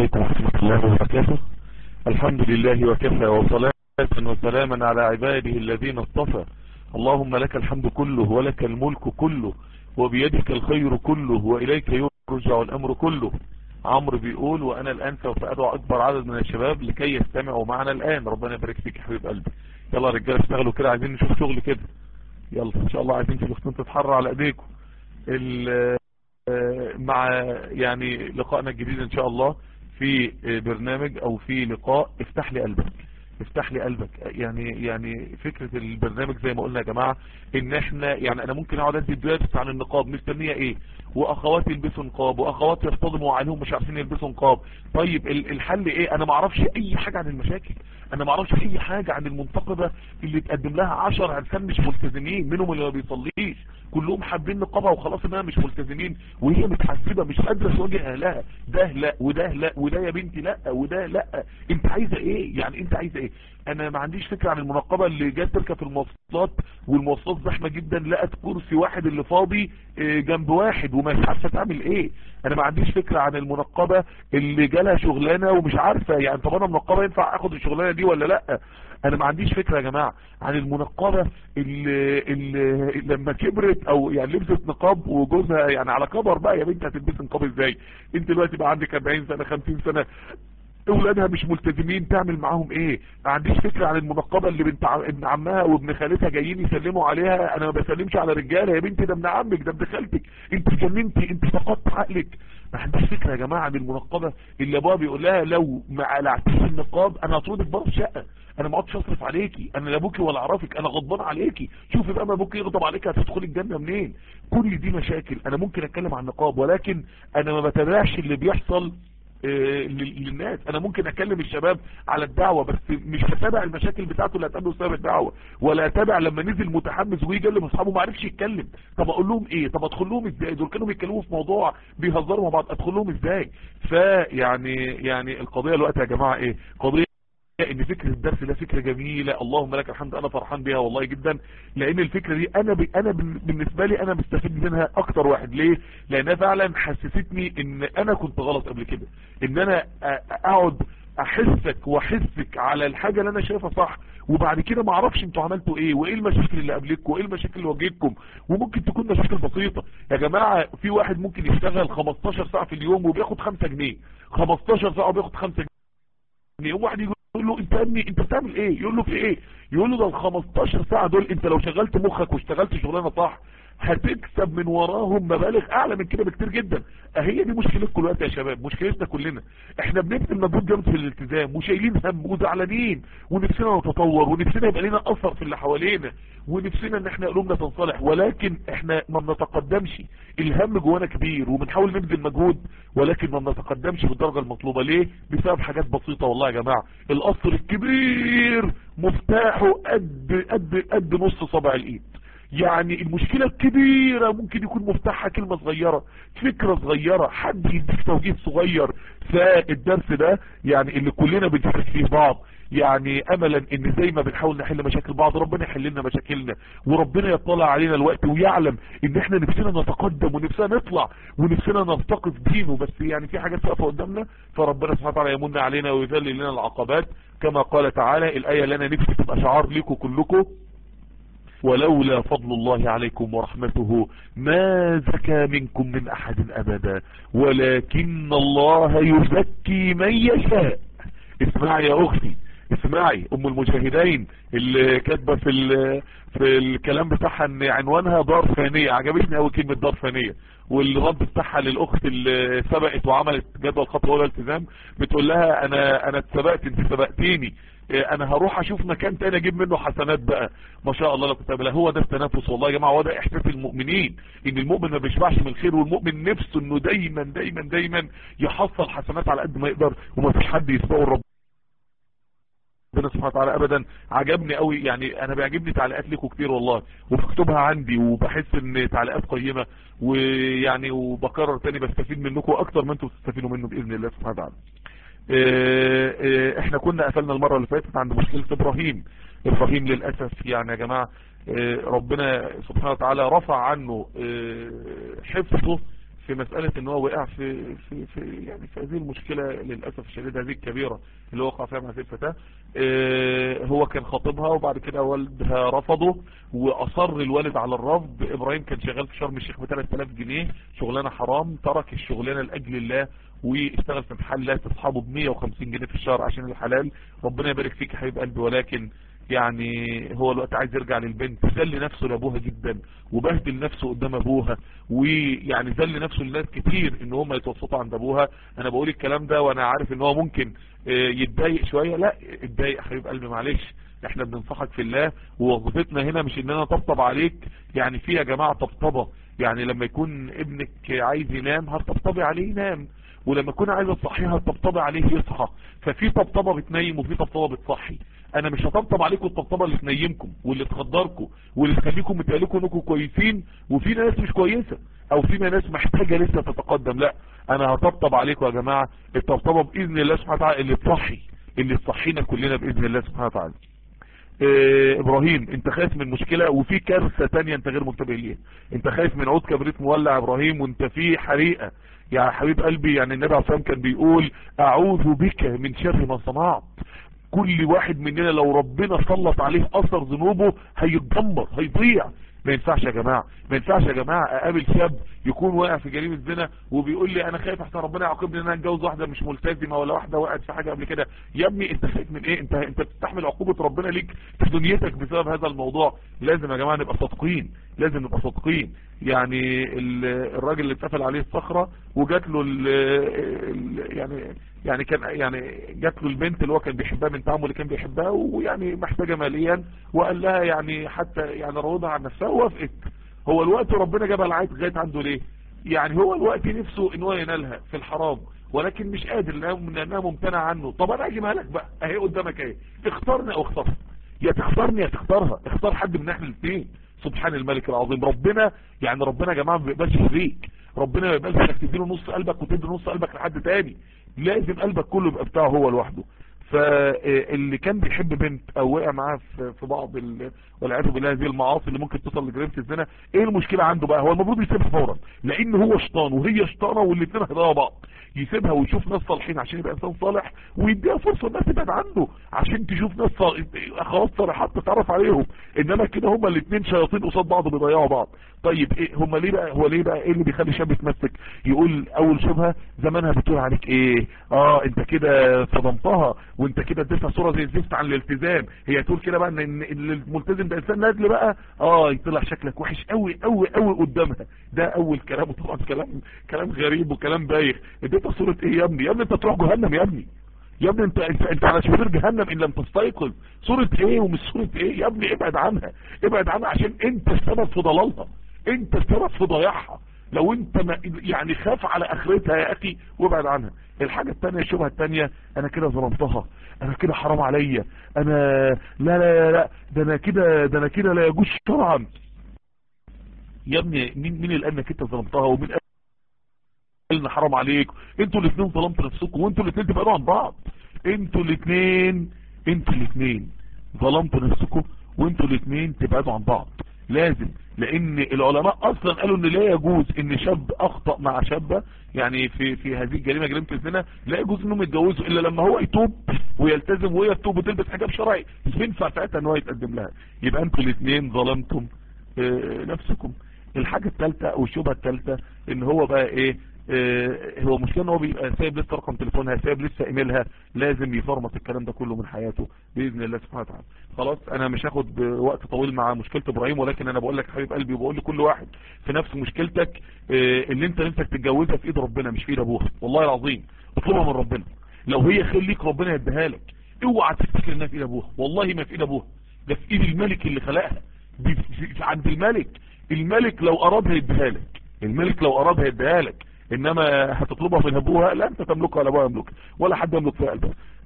عليكم ورحمة الله وبركاته الحمد لله وكفى وصلاة وسلاما على عباده الذين اصطفى اللهم لك الحمد كله ولك الملك كله وبيدك الخير كله وإليك يرجع الأمر كله عمرو بيقول وأنا الآن سوف أدعو أكبر عدد من الشباب لكي يستمعوا معنا الآن ربنا يبارك فيك يا حبيب قلبي يلا يا رجاله اشتغلوا كده عايزين نشوف شغل كده يلا ان شاء الله عايزين فلسطين تتحرر على ايديكم مع يعني لقائنا الجديد ان شاء الله في برنامج او في لقاء افتح لي قلبك افتح لي قلبك يعني يعني فكرة البرنامج زي ما قلنا يا جماعة ان احنا يعني انا ممكن اقعد ادي فيديوهات عن النقاب مستنية ايه واخواتي يلبسوا نقاب واخواتي يصطدموا عليهم مش عارفين يلبسوا نقاب طيب الحل ايه انا ما اعرفش اي حاجة عن المشاكل انا ما اعرفش اي حاجة عن المنتقبة اللي تقدم لها 10 عرسان مش ملتزمين منهم اللي ما بيصليش كلهم حابين نقابها وخلاص انها مش ملتزمين وهي متحسبة مش قادرة تواجه اهلها ده لا وده لا وده يا بنتي لا وده لا انت عايزة ايه يعني انت عايزة ايه انا ما عنديش فكرة عن المنقبة اللي جات تركب في المواصلات والمواصلات زحمة جدا لقت كرسي واحد اللي فاضي جنب واحد وما عارفة تعمل ايه انا ما عنديش فكرة عن المنقبة اللي جالها شغلانة ومش عارفة يعني طب انا منقبة ينفع اخد الشغلانة دي ولا لا انا ما عنديش فكرة يا جماعة عن المنقبة اللي, اللي لما كبرت او يعني لبست نقاب وجوزها يعني على كبر بقى يا بنت هتلبس نقاب ازاي انت دلوقتي بقى عندك 40 سنة 50 سنة اولادها مش ملتزمين تعمل معاهم ايه ما عنديش فكرة عن المنقبة اللي بنت ابن عمها وابن خالتها جايين يسلموا عليها انا ما بسلمش على رجالة يا بنتي ده ابن عمك ده ابن خالتك انت جننتي انت فقدت عقلك ما عنديش فكرة يا جماعة عن المنقبة اللي ابوها بيقول لها لو ما قلعتيش النقاب انا هطردك بره الشقة انا ما عدتش اصرف عليكي انا لا ابوكي ولا اعرفك انا غضبان عليكي شوفي بقى ما ابوكي يغضب عليكي هتدخلي الجنة منين كل دي مشاكل انا ممكن اتكلم عن النقاب ولكن انا ما بتابعش اللي بيحصل للناس انا ممكن اكلم الشباب على الدعوة بس مش هتابع المشاكل بتاعته اللي هتقابله بسبب الدعوة ولا اتابع لما نزل متحمس ويجلب اصحابه ما عرفش يتكلم طب اقول لهم ايه طب ادخل لهم ازاي دول كانوا بيتكلموا في موضوع بيهزروا مع بعض ادخل لهم ازاي فيعني يعني القضية الوقت يا جماعة ايه قضية ان فكرة الدرس ده فكرة جميلة اللهم لك الحمد انا فرحان بيها والله جدا لان الفكرة دي انا ب... انا بالنسبة لي انا مستفيد منها اكتر واحد ليه لانها فعلا حسستني ان انا كنت غلط قبل كده ان انا اقعد احسك واحسك على الحاجة اللي انا شايفها صح وبعد كده ما اعرفش انتوا عملتوا ايه وايه المشاكل اللي قابلتكم وايه المشاكل اللي واجهتكم وممكن تكون مشاكل بسيطة يا جماعة في واحد ممكن يشتغل 15 ساعة في اليوم وبياخد 5 جنيه 15 ساعة وبياخد 5 جنيه واحد يقول يقول له انت يا ابني انت بتعمل ايه يقول له في ايه يقول له ده ال 15 ساعة دول انت لو شغلت مخك واشتغلت شغلانه صح هتكسب من وراهم مبالغ اعلى من كده بكتير جدا اهي دي مشكلتكم دلوقتي يا شباب مشكلتنا كلنا احنا بنبذل مجهود جامد في الالتزام وشايلين هم وزعلانين ونفسنا نتطور ونفسنا يبقى لنا اثر في اللي حوالينا ونفسنا ان احنا قلوبنا تنصلح ولكن احنا ما بنتقدمش الهم جوانا كبير وبنحاول نبذل مجهود ولكن ما بنتقدمش بالدرجه المطلوبه ليه بسبب حاجات بسيطه والله يا جماعه القصر الكبير مفتاحه قد قد قد نص صبع الايد يعني المشكلة الكبيرة ممكن يكون مفتاحها كلمة صغيرة فكرة صغيرة حد يديك توجيه صغير فالدرس ده يعني اللي كلنا بنفكر فيه بعض يعني املا ان زي ما بنحاول نحل مشاكل بعض ربنا يحل لنا مشاكلنا وربنا يطلع علينا الوقت ويعلم ان احنا نفسنا نتقدم ونفسنا نطلع ونفسنا نرتقي في دينه بس يعني في حاجات واقفه قدامنا فربنا سبحانه وتعالى يمن علينا ويذلل لنا العقبات كما قال تعالى الايه اللي انا نفسي تبقى شعار ليكم كلكم ولولا فضل الله عليكم ورحمته ما زكى منكم من احد ابدا ولكن الله يزكي من يشاء اسمعي يا اختي اسمعي ام المجاهدين اللي كاتبه في في الكلام بتاعها ان عنوانها دار فانيه عجبتني قوي كلمه دار فانيه والرد بتاعها للاخت اللي سبقت وعملت جدول خطوه اولى التزام بتقول لها انا انا اتسبقت انت سبقتيني انا هروح اشوف مكان تاني اجيب منه حسنات بقى ما شاء الله لو كنت هو ده التنافس والله يا جماعه هو ده احساس المؤمنين ان المؤمن ما بيشبعش من الخير والمؤمن نفسه انه دايما دايما دايما يحصل حسنات على قد ما يقدر وما فيش حد يسبقه الرب ربنا سبحانه وتعالى ابدا عجبني قوي يعني انا بيعجبني تعليقات لكم كتير والله وبكتبها عندي وبحس ان تعليقات قيمة ويعني وبكرر تاني بستفيد منكم اكتر ما انتم بتستفيدوا منه باذن الله سبحانه وتعالى احنا كنا قفلنا المرة اللي فاتت عند مشكلة ابراهيم ابراهيم للأسف يعني يا جماعة ربنا سبحانه وتعالى رفع عنه حفظه في مسألة ان هو وقع في, في, في يعني في هذه المشكلة للأسف الشديد هذه الكبيرة اللي وقع فيها مع هذه الفتاة اه هو كان خاطبها وبعد كده والدها رفضه واصر الوالد على الرفض ابراهيم كان شغال في شرم الشيخ ب 3000 جنيه شغلانة حرام ترك الشغلانة لاجل الله واشتغل في محلات اصحابه ب 150 جنيه في الشهر عشان الحلال ربنا يبارك فيك يا حبيب قلبي ولكن يعني هو الوقت عايز يرجع للبنت ذل نفسه لابوها جدا وبهدل نفسه قدام ابوها ويعني ذل نفسه لناس كتير ان هم يتوسطوا عند ابوها انا بقول الكلام ده وانا عارف ان هو ممكن يتضايق شوية لا اتضايق حبيب قلبي معلش احنا بننصحك في الله ووظيفتنا هنا مش ان انا طبطب عليك يعني في يا جماعة طبطبة يعني لما يكون ابنك عايز ينام هتطبطبي عليه ينام ولما يكون عايز تصحيها هتطبطبي عليه يصحى ففي طبطبة بتنيم وفي طبطبة بتصحي انا مش هطبطب عليكم الطبطبة اللي تنيمكم واللي تخدركم واللي تخليكم متقالكم انكم كويسين وفي ناس مش كويسة او في ناس محتاجة لسه تتقدم لا انا هطبطب عليكم يا جماعة الطبطبة باذن الله سبحانه وتعالى اللي تصحي اللي تصحينا كلنا باذن الله سبحانه وتعالى إيه ابراهيم انت خايف من مشكلة وفي كارثة تانية انت غير منتبه ليها انت خايف من عود كبريت مولع ابراهيم وانت في حريقة يا حبيب قلبي يعني النبي عليه الصلاه كان بيقول اعوذ بك من شر ما صنعت كل واحد مننا لو ربنا سلط عليه اثر ذنوبه هيتدمر هيضيع ما ينفعش يا جماعة ما ينفعش يا جماعة اقابل شاب يكون واقع في جريمة زنا وبيقول لي انا خايف احسن ربنا يعاقبني ان انا اتجوز واحدة مش ملتزمة ولا واحدة وقعت في حاجة قبل كده يا ابني انت خايف من ايه انت انت بتستحمل عقوبة ربنا ليك في دنيتك بسبب هذا الموضوع لازم يا جماعة نبقى صادقين لازم نبقى صادقين يعني الراجل اللي اتقفل عليه الصخرة وجات له ال ال يعني يعني كان يعني جات له البنت اللي هو كان بيحبها من تعامل اللي كان بيحبها ويعني محتاجة ماليا وقال لها يعني حتى يعني روضها عن نفسها ووافقت هو الوقت ربنا جابها لغايه لغايه عنده ليه يعني هو الوقت نفسه ان هو ينالها في الحرام ولكن مش قادر لانها ممتنع عنه طب انا اجيبها لك بقى اهي قدامك اهي اختارني او اختارها يا تختارني يا تختارها اختار حد من احنا الاثنين سبحان الملك العظيم ربنا يعني ربنا يا جماعه ما بيقبلش فيك ربنا ما بيقبلش انك تديله نص قلبك وتدي نص قلبك لحد تاني لازم قلبك كله يبقى بتاعه هو لوحده فاللي كان بيحب بنت او وقع معاها في بعض والعياذ بالله هذه المعاصي اللي ممكن توصل لجريمه الزنا ايه المشكله عنده بقى هو المفروض يسيبها فورا لان هو شيطان وهي شيطانه والاثنين هيضيعوا بعض يسيبها ويشوف ناس صالحين عشان يبقى انسان صالح ويديها فرصه انها تبعد عنه عشان تشوف ناس خلاص صالحات تتعرف عليهم انما كده هما الاثنين شياطين قصاد بعض بيضيعوا بعض طيب ايه هما ليه بقى هو ليه بقى ايه اللي بيخلي شاب يتمسك يقول اول شبهه زمانها بتقول عليك ايه اه انت كده صدمتها وانت كده اديتها صوره زي الزفت عن الالتزام هي تقول كده بقى ان الملتزم ده انسان نازل بقى اه يطلع شكلك وحش قوي قوي قوي قدامها ده اول كلام طبعا كلام كلام غريب وكلام بايخ اديتها صوره ايه يا ابني يا ابني انت تروح جهنم يا ابني يا ابني انت انت, انت على شبير جهنم ان لم تستيقظ صورة ايه ومش صورة ايه يا ابني ابعد عنها ابعد عنها عشان انت السبب في ضلالها انت السبب في ضياعها لو انت ما يعني خاف على اخرتها يا اخي وابعد عنها الحاجة التانية الشبهة التانية انا كده ظلمتها انا كده حرام عليا انا لا لا لا ده انا كده ده انا كده لا يجوز شرعا يا ابني مين مين اللي قال انك انت ظلمتها ومين قال ان حرام عليك انتوا الاثنين ظلمتوا نفسكم وانتوا الاثنين تبعدوا عن بعض انتوا الاثنين انتوا الاثنين ظلمتوا نفسكم وانتوا الاثنين تبعدوا عن بعض لازم لان العلماء اصلا قالوا ان لا يجوز ان شاب اخطأ مع شابة يعني في في هذه الجريمة جريمة الزنا لا يجوز انهم يتجوزوا الا لما هو يتوب ويلتزم وهي تتوب وتلبس حجاب شرعي ينفع ساعتها ان هو يتقدم لها يبقى انتوا الاثنين ظلمتم اه نفسكم الحاجة الثالثة او الشبهة الثالثة ان هو بقى ايه اه هو مشكلة ان هو بيبقى سايب لسه رقم تليفونها سايب لسه ايميلها لازم يفرمط الكلام ده كله من حياته باذن الله سبحانه وتعالى خلاص انا مش هاخد وقت طويل مع مشكلة ابراهيم ولكن انا بقول لك حبيب قلبي وبقول لكل واحد في نفس مشكلتك اه اللي انت نفسك تتجوزها في ايد ربنا مش في ايد ابوها والله العظيم اطلبها من ربنا لو هي خير ليك ربنا يديها لك اوعى تفتكر انها في ايد ابوها والله ما في ايد ابوها ده في ايد الملك اللي خلقها دي عند الملك الملك لو اراد هيديها لك الملك لو اراد هيديها لك انما هتطلبها من ابوها لا انت تملكها ولا ابوها يملكها ولا حد يملك فيها قلبها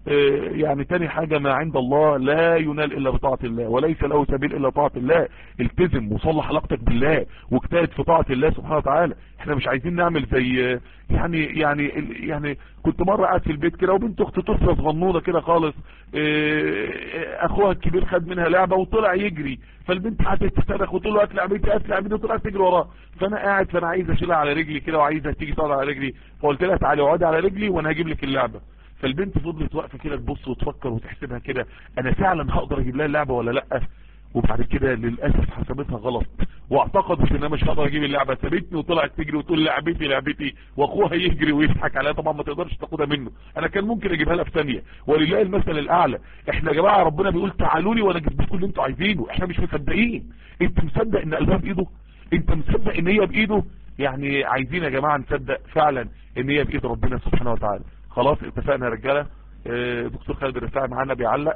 آه، يعني تاني حاجة ما عند الله لا ينال الا بطاعة الله وليس له سبيل الا طاعة الله التزم وصلح علاقتك بالله واجتهد في طاعة الله سبحانه وتعالى احنا مش عايزين نعمل زي يعني يعني يعني كنت مرة قاعد في البيت كده وبنت اختي طفلة صغنونة كده خالص آه، اخوها الكبير خد منها لعبة وطلع يجري فالبنت قعدت تصرخ وتقول له هات لعبتي هات لعبتي وطلعت تجري وراه فانا قاعد فانا عايز اشيلها على رجلي كده وعايزها تيجي تقعد على رجلي فقلت لها تعالي اقعدي على رجلي وانا هجيب لك اللعبة فالبنت فضلت واقفه كده تبص وتفكر وتحسبها كده انا فعلا هقدر اجيب لها اللعبه ولا لا وبعد كده للاسف حسبتها غلط واعتقدت ان انا مش هقدر اجيب اللعبه سابتني وطلعت تجري وتقول لعبتي لعبتي واخوها يجري ويضحك عليها طبعا ما تقدرش تاخدها منه انا كان ممكن اجيبها لها في ثانيه ولله المثل الاعلى احنا يا جماعه ربنا بيقول تعالوا لي وانا اجيب لكم اللي انتوا عايزينه احنا مش مصدقين انت مصدق ان قلبها بايده انت مصدق ان هي بايده يعني عايزين يا جماعه نصدق فعلا ان هي بايد ربنا سبحانه وتعالى خلاص اتفقنا يا رجاله آه، دكتور خالد الرفاعي معانا بيعلق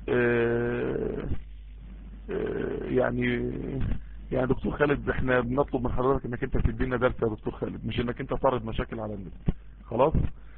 آه، آه، يعني يعني دكتور خالد احنا بنطلب من حضرتك انك انت تدينا درس يا دكتور خالد مش انك انت تعرض مشاكل على النت خلاص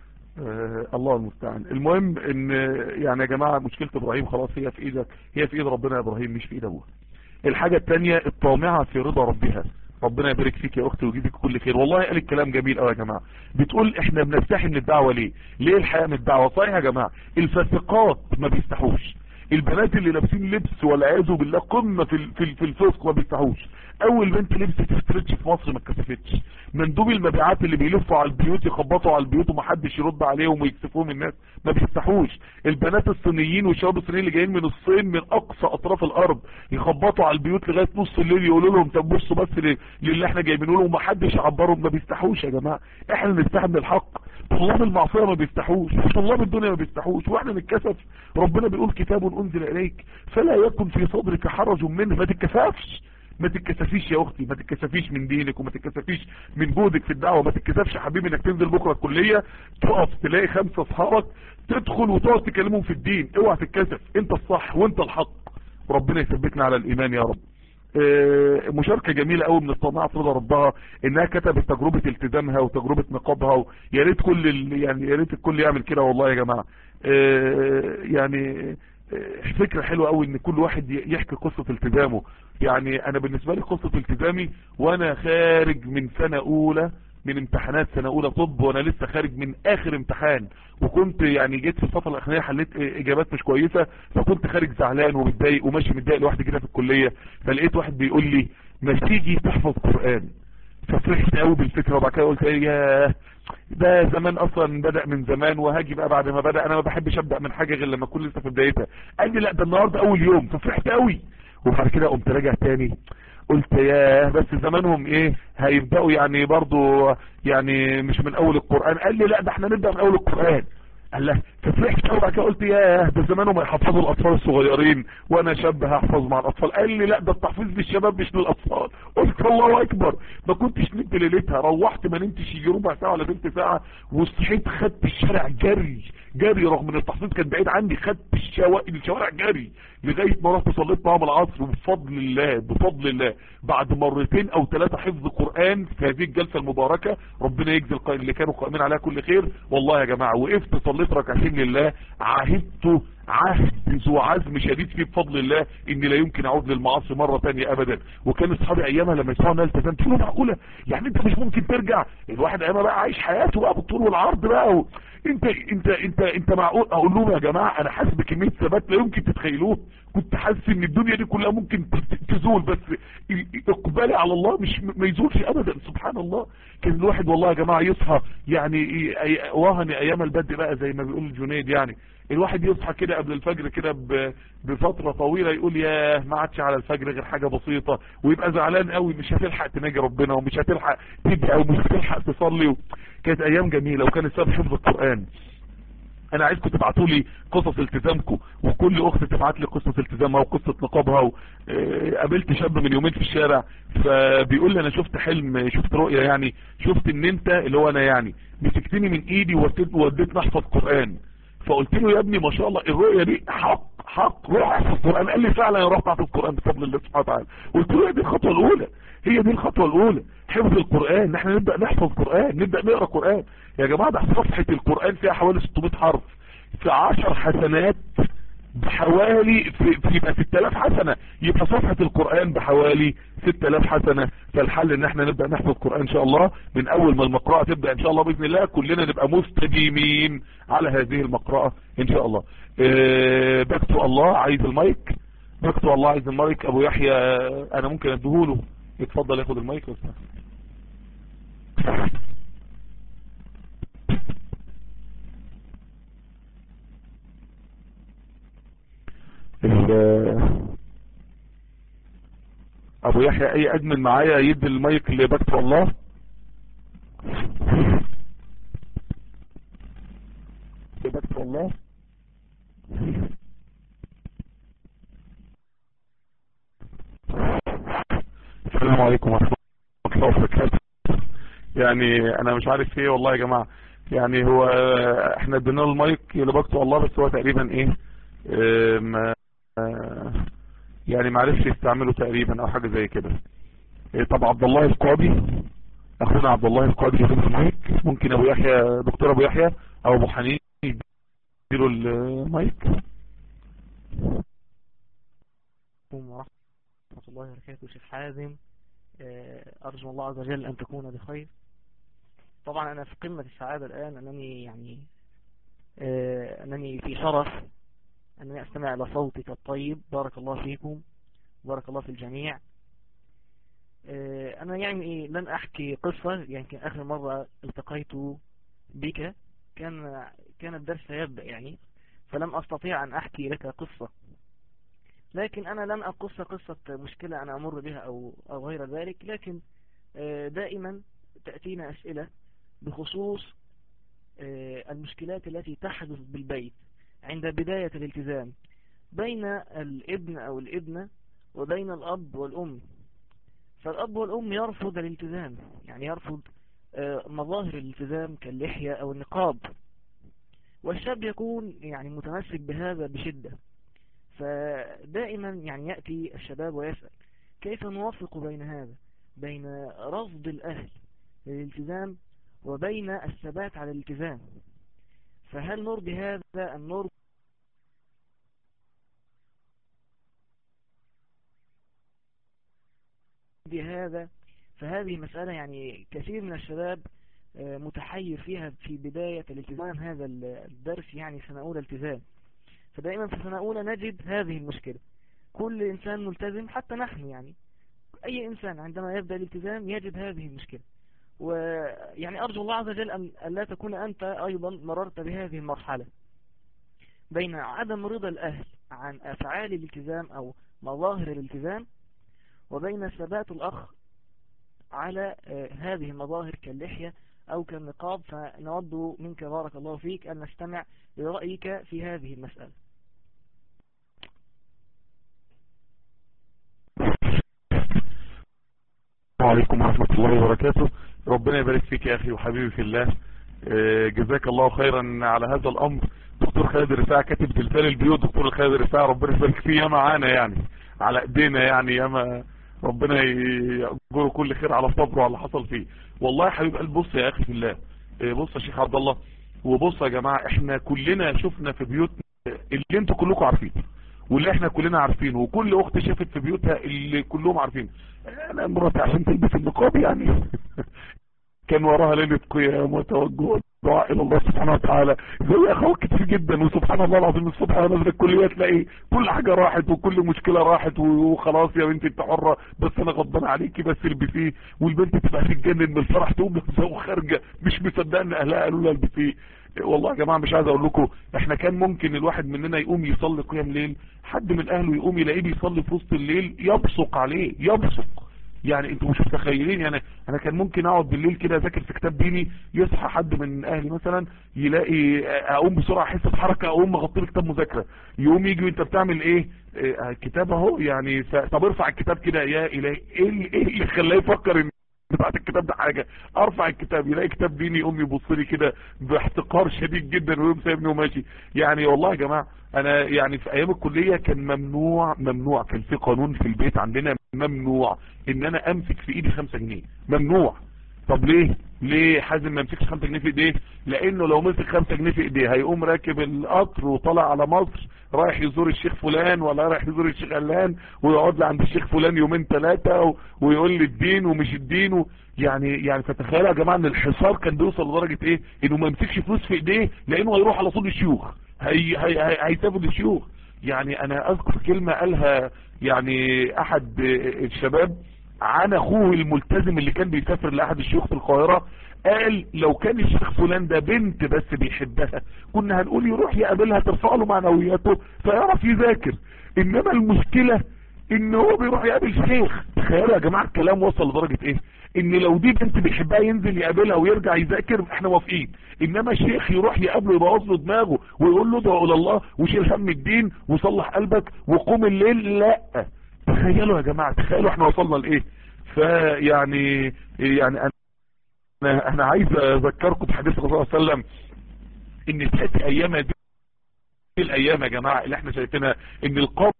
آه الله المستعان المهم ان يعني يا جماعة مشكلة ابراهيم خلاص هي في ايدك هي في ايد ربنا يا ابراهيم مش في ايد ابوها الحاجة التانية الطامعة في رضا ربها ربنا يبارك فيك يا اختي ويجيبك كل خير والله قال الكلام جميل قوي يا جماعه بتقول احنا بنستحي من الدعوه ليه ليه الحياه من الدعوه صحيح يا جماعه الفاسقات ما بيستحوش البنات اللي لابسين لبس والعياذ بالله قمه في ال- في ال- في الفسق ما بيستحوش اول بنت لبست ستريتش في مصر ما اتكسفتش مندوب المبيعات اللي بيلفوا على البيوت يخبطوا على البيوت ومحدش يرد عليهم ويكسفوهم الناس ما بيستحوش البنات الصينيين والشباب الصينيين اللي جايين من الصين من اقصى اطراف الارض يخبطوا على البيوت لغايه نص الليل يقولوا لهم طب بصوا بس ل- للي احنا جايبينه لهم ومحدش يعبرهم ما بيستحوش يا جماعه احنا نستحي من الحق طلاب المعصيه ما بيستحوش وطلاب الدنيا ما بيستحوش واحنا نتكسف ربنا بيقول كتاب انزل اليك فلا يكن في صدرك حرج منه ما تتكسفش ما تتكسفيش يا اختي ما تتكسفيش من دينك وما تتكسفيش من جهدك في الدعوه ما تتكسفش يا حبيبي انك تنزل بكره الكليه تقف تلاقي خمسه اصحابك تدخل وتقعد تكلمهم في الدين اوعى تتكسف انت الصح وانت الحق وربنا يثبتنا على الايمان يا رب آه، مشاركة جميلة قوي من الطامعة في رضا ربها انها كتبت تجربة التزامها وتجربة نقابها ويا ريت كل ال- يعني يا ريت الكل يعمل كده والله يا جماعة آه، يعني آه، فكرة حلوة قوي ان كل واحد ي- يحكي قصة التزامه يعني انا بالنسبة لي قصة التزامي وانا خارج من سنة اولى من امتحانات سنة اولى طب وانا لسه خارج من اخر امتحان وكنت يعني جيت في الفترة الاخرانية حليت اجابات مش كويسة فكنت خارج زعلان ومتضايق وماشي متضايق لوحدي كده في الكلية فلقيت واحد بيقول لي ما تيجي تحفظ قرآن ففرحت قوي بالفكرة وبعد كده قلت ايه ياه ده زمان اصلا بدأ من زمان وهاجي بقى بعد ما بدأ انا ما بحبش ابدأ من حاجة غير لما اكون لسه في بدايتها قال لي لا ده النهاردة اول يوم ففرحت قوي وبعد كده قمت راجع تاني قلت ياه بس زمانهم ايه هيبدأوا يعني برضو يعني مش من اول القرآن قال لي لا ده احنا نبدأ من اول القرآن قال له ففرحت قوي بعد كده قلت ياه ده زمانهم هيحفظوا الاطفال الصغيرين وانا شاب هحفظ مع الاطفال قال لي لا ده التحفيظ للشباب مش للاطفال قلت الله اكبر ما كنتش نمت ليلتها روحت ما نمتش يجي ربع ساعه ولا ثلث ساعه وصحيت خدت الشارع جري جري رغم ان التحفيظ كان بعيد عني خدت الشوارع الشوارع جري لغايه ما رحت صليت معاهم العصر بفضل الله بفضل الله بعد مرتين او ثلاثه حفظ قران في هذه الجلسه المباركه ربنا يجزي القائم اللي كانوا قائمين عليها كل خير والله يا جماعه وقفت صليت ركعتين لله عهدت عهد ذو عزم شديد فيه بفضل الله اني لا يمكن اعود للمعاصي مره ثانيه ابدا وكان اصحابي ايامها لما يسمعوا انها التزمت يقولوا معقوله يعني انت مش ممكن ترجع الواحد ايامها بقى عايش حياته بقى بالطول والعرض بقى و... انت انت انت انت معقول اقول لهم يا جماعه انا حاسس بكميه ثبات لا يمكن تتخيلوه كنت حاسس ان الدنيا دي كلها ممكن ت- تزول بس ال- اقبالي على الله مش ما يزولش ابدا سبحان الله كان الواحد والله يا جماعه يصحى يعني ي- أي- وهن ايام البدء بقى زي ما بيقول الجنيد يعني الواحد يصحى كده قبل الفجر كده ب- بفترة طويلة يقول ياه ما عادش على الفجر غير حاجة بسيطة ويبقى زعلان قوي مش هتلحق تناجي ربنا ومش هتلحق تدعي ومش هتلحق تصلي و... كانت ايام جميلة وكان السبب حفظ القرآن انا عايزكم تبعتوا لي قصص التزامكم وكل اخت تبعت لي قصة التزامها وقصة نقابها و... آه، قابلت شاب من يومين في الشارع فبيقول لي انا شفت حلم شفت رؤية يعني شفت ان انت اللي هو انا يعني مسكتني من ايدي ووديت- وديتني احفظ قرآن فقلت له يا ابني ما شاء الله الرؤية دي حق حق روح احفظ القرآن قال لي فعلا يا رب احفظ القرآن بفضل الله سبحانه وتعالى قلت له هي دي الخطوة الاولى هي دي الخطوة الاولى حفظ القرآن ان احنا نبدأ نحفظ قرآن نبدأ نقرأ قرآن يا جماعة ده صفحة القرآن فيها حوالي 600 حرف في عشر حسنات بحوالي في في يبقى 6000 حسنة يبقى صفحة القرآن بحوالي 6000 حسنة فالحل ان احنا نبدأ نحفظ القرآن ان شاء الله من اول ما المقرأة تبدأ ان شاء الله بإذن الله كلنا نبقى مستديمين على هذه المقرأة ان شاء الله اه بكتو الله عايز المايك بكتو الله عايز المايك ابو يحيى انا ممكن اديهوله يتفضل ياخد المايك بس ابو يحيى اي ادمن معايا يدي المايك اللي بكتب الله بكتب الله السلام عليكم ورحمة الله وبركاته يعني انا مش عارف ايه والله يا جماعة يعني هو احنا ادينا له المايك اللي بكتب الله بس هو تقريبا ايه اه ما يعني ما عرفش يستعمله تقريبا او حاجة زي كده طب عبد الله القاضي اخونا عبد الله القاضي ياخد المايك ممكن ابو يحيى دكتور ابو يحيى او ابو حنين يديله المايك ورحمة الله وبركاته شيخ حازم ارجو الله عز وجل ان تكون بخير طبعا انا في قمة السعادة الان انني يعني انني في شرف أنني أستمع إلى صوتك الطيب بارك الله فيكم بارك الله في الجميع أنا يعني لن أحكي قصة يعني آخر مرة التقيت بك كان كان الدرس سيبدأ يعني فلم أستطيع أن أحكي لك قصة لكن أنا لن أقص قصة مشكلة أنا أمر بها أو, أو غير ذلك لكن دائما تأتينا أسئلة بخصوص المشكلات التي تحدث بالبيت عند بداية الالتزام بين الابن أو الابنة وبين الأب والأم فالأب والأم يرفض الالتزام يعني يرفض مظاهر الالتزام كاللحية أو النقاب والشاب يكون يعني متمسك بهذا بشدة فدائما يعني يأتي الشباب ويسأل كيف نوفق بين هذا بين رفض الأهل للالتزام وبين الثبات على الالتزام فهل نرضي هذا أم نرضي هذا فهذه مسألة يعني كثير من الشباب متحير فيها في بداية الالتزام هذا الدرس يعني سنة أولى التزام فدائما في سنة أولى نجد هذه المشكلة كل إنسان ملتزم حتى نحن يعني أي إنسان عندما يبدأ الالتزام يجد هذه المشكلة ويعني أرجو الله عز وجل أن لا تكون أنت أيضا مررت بهذه المرحلة بين عدم رضا الأهل عن أفعال الالتزام أو مظاهر الالتزام وبين ثبات الأخ على هذه المظاهر كاللحية أو كالنقاب فنود منك بارك الله فيك أن نستمع لرأيك في هذه المسألة وعليكم ورحمة الله وبركاته ربنا يبارك فيك يا أخي وحبيبي في الله جزاك الله خيرا على هذا الأمر دكتور خالد الرفاع كاتب زلزال البيوت دكتور خالد الرفاع ربنا يبارك فيه ياما معانا يعني على ايدينا يعني ياما ربنا يأجره كل خير على صبره وعلى اللي حصل فيه والله يا حبيب قلب بص يا اخي في الله بص يا شيخ عبد الله وبص يا جماعة احنا كلنا شفنا في بيوتنا اللي انتوا كلكم عارفين واللي احنا كلنا عارفينه وكل اخت شافت في بيوتها اللي كلهم عارفين انا مراتي عشان تلبس النقاب يعني كان وراها ليلة قيام وتوجه دعاء الى الله سبحانه وتعالى زي اخوات كتير جدا وسبحان الله العظيم الصبح انا نازل الكليه تلاقي كل حاجه راحت وكل مشكله راحت وخلاص يا بنتي انت حره بس انا غضبان عليكي بس البسيه والبنت تبقى تتجنن من الفرح تقوم لابسه وخارجه مش مصدقه ان اهلها قالوا لها البسيه والله يا جماعه مش عايز اقول لكم احنا كان ممكن الواحد مننا يقوم يصلي قيام ليل حد من اهله يقوم يلاقيه بيصلي في وسط الليل يبصق عليه يبصق يعني انتوا مش متخيلين يعني انا كان ممكن اقعد بالليل كده اذاكر في كتاب ديني يصحى حد من اهلي مثلا يلاقي اقوم بسرعه احس بحركه اقوم مغطي له كتاب مذاكره يقوم يجي وانت بتعمل ايه الكتاب اهو يعني ف... طب ارفع الكتاب كده يا الهي ايه اللي, إيه اللي خلاه يفكر ان بتاعت الكتاب ده حاجة ارفع الكتاب يلاقي كتاب ديني يقوم يبص لي كده باحتقار شديد جدا ويقوم سايبني وماشي يعني والله يا جماعة انا يعني في ايام الكلية كان ممنوع ممنوع كان في قانون في البيت عندنا ممنوع ان انا امسك في ايدي خمسة جنيه ممنوع طب ليه ليه حازم ما يمسكش 5 جنيه في ايديه لانه لو مسك 5 جنيه في ايديه هيقوم راكب القطر وطلع على مصر رايح يزور الشيخ فلان ولا رايح يزور الشيخ علان ويقعد لي عند الشيخ فلان يومين ثلاثة ويقول لي الدين ومش الدين و... يعني يعني فتخيلوا يا جماعه ان الحصار كان بيوصل لدرجه ايه انه ما يمسكش فلوس في ايديه لانه هيروح على طول الشيوخ هي هي هي هيسافد الشيوخ يعني انا اذكر كلمة قالها يعني احد الشباب عن اخوه الملتزم اللي كان بيسافر لاحد الشيوخ في القاهرة قال لو كان الشيخ فلان ده بنت بس بيحبها كنا هنقول يروح يقابلها ترفع له معنوياته فيعرف يذاكر انما المشكلة ان هو بيروح يقابل شيخ تخيلوا يا جماعة الكلام وصل لدرجة ايه ان لو دي بنت بيحبها ينزل يقابلها ويرجع يذاكر احنا موافقين انما شيخ يروح يقابله يبوظ له دماغه ويقول له ادعو الى الله وشيل هم الدين وصلح قلبك وقوم الليل لا تخيلوا يا جماعة تخيلوا احنا وصلنا لايه فيعني يعني انا انا عايز اذكركم بحديث الرسول صلى الله عليه وسلم ان تاتي ايام دي الايام يا جماعة اللي احنا شايفينها ان القابض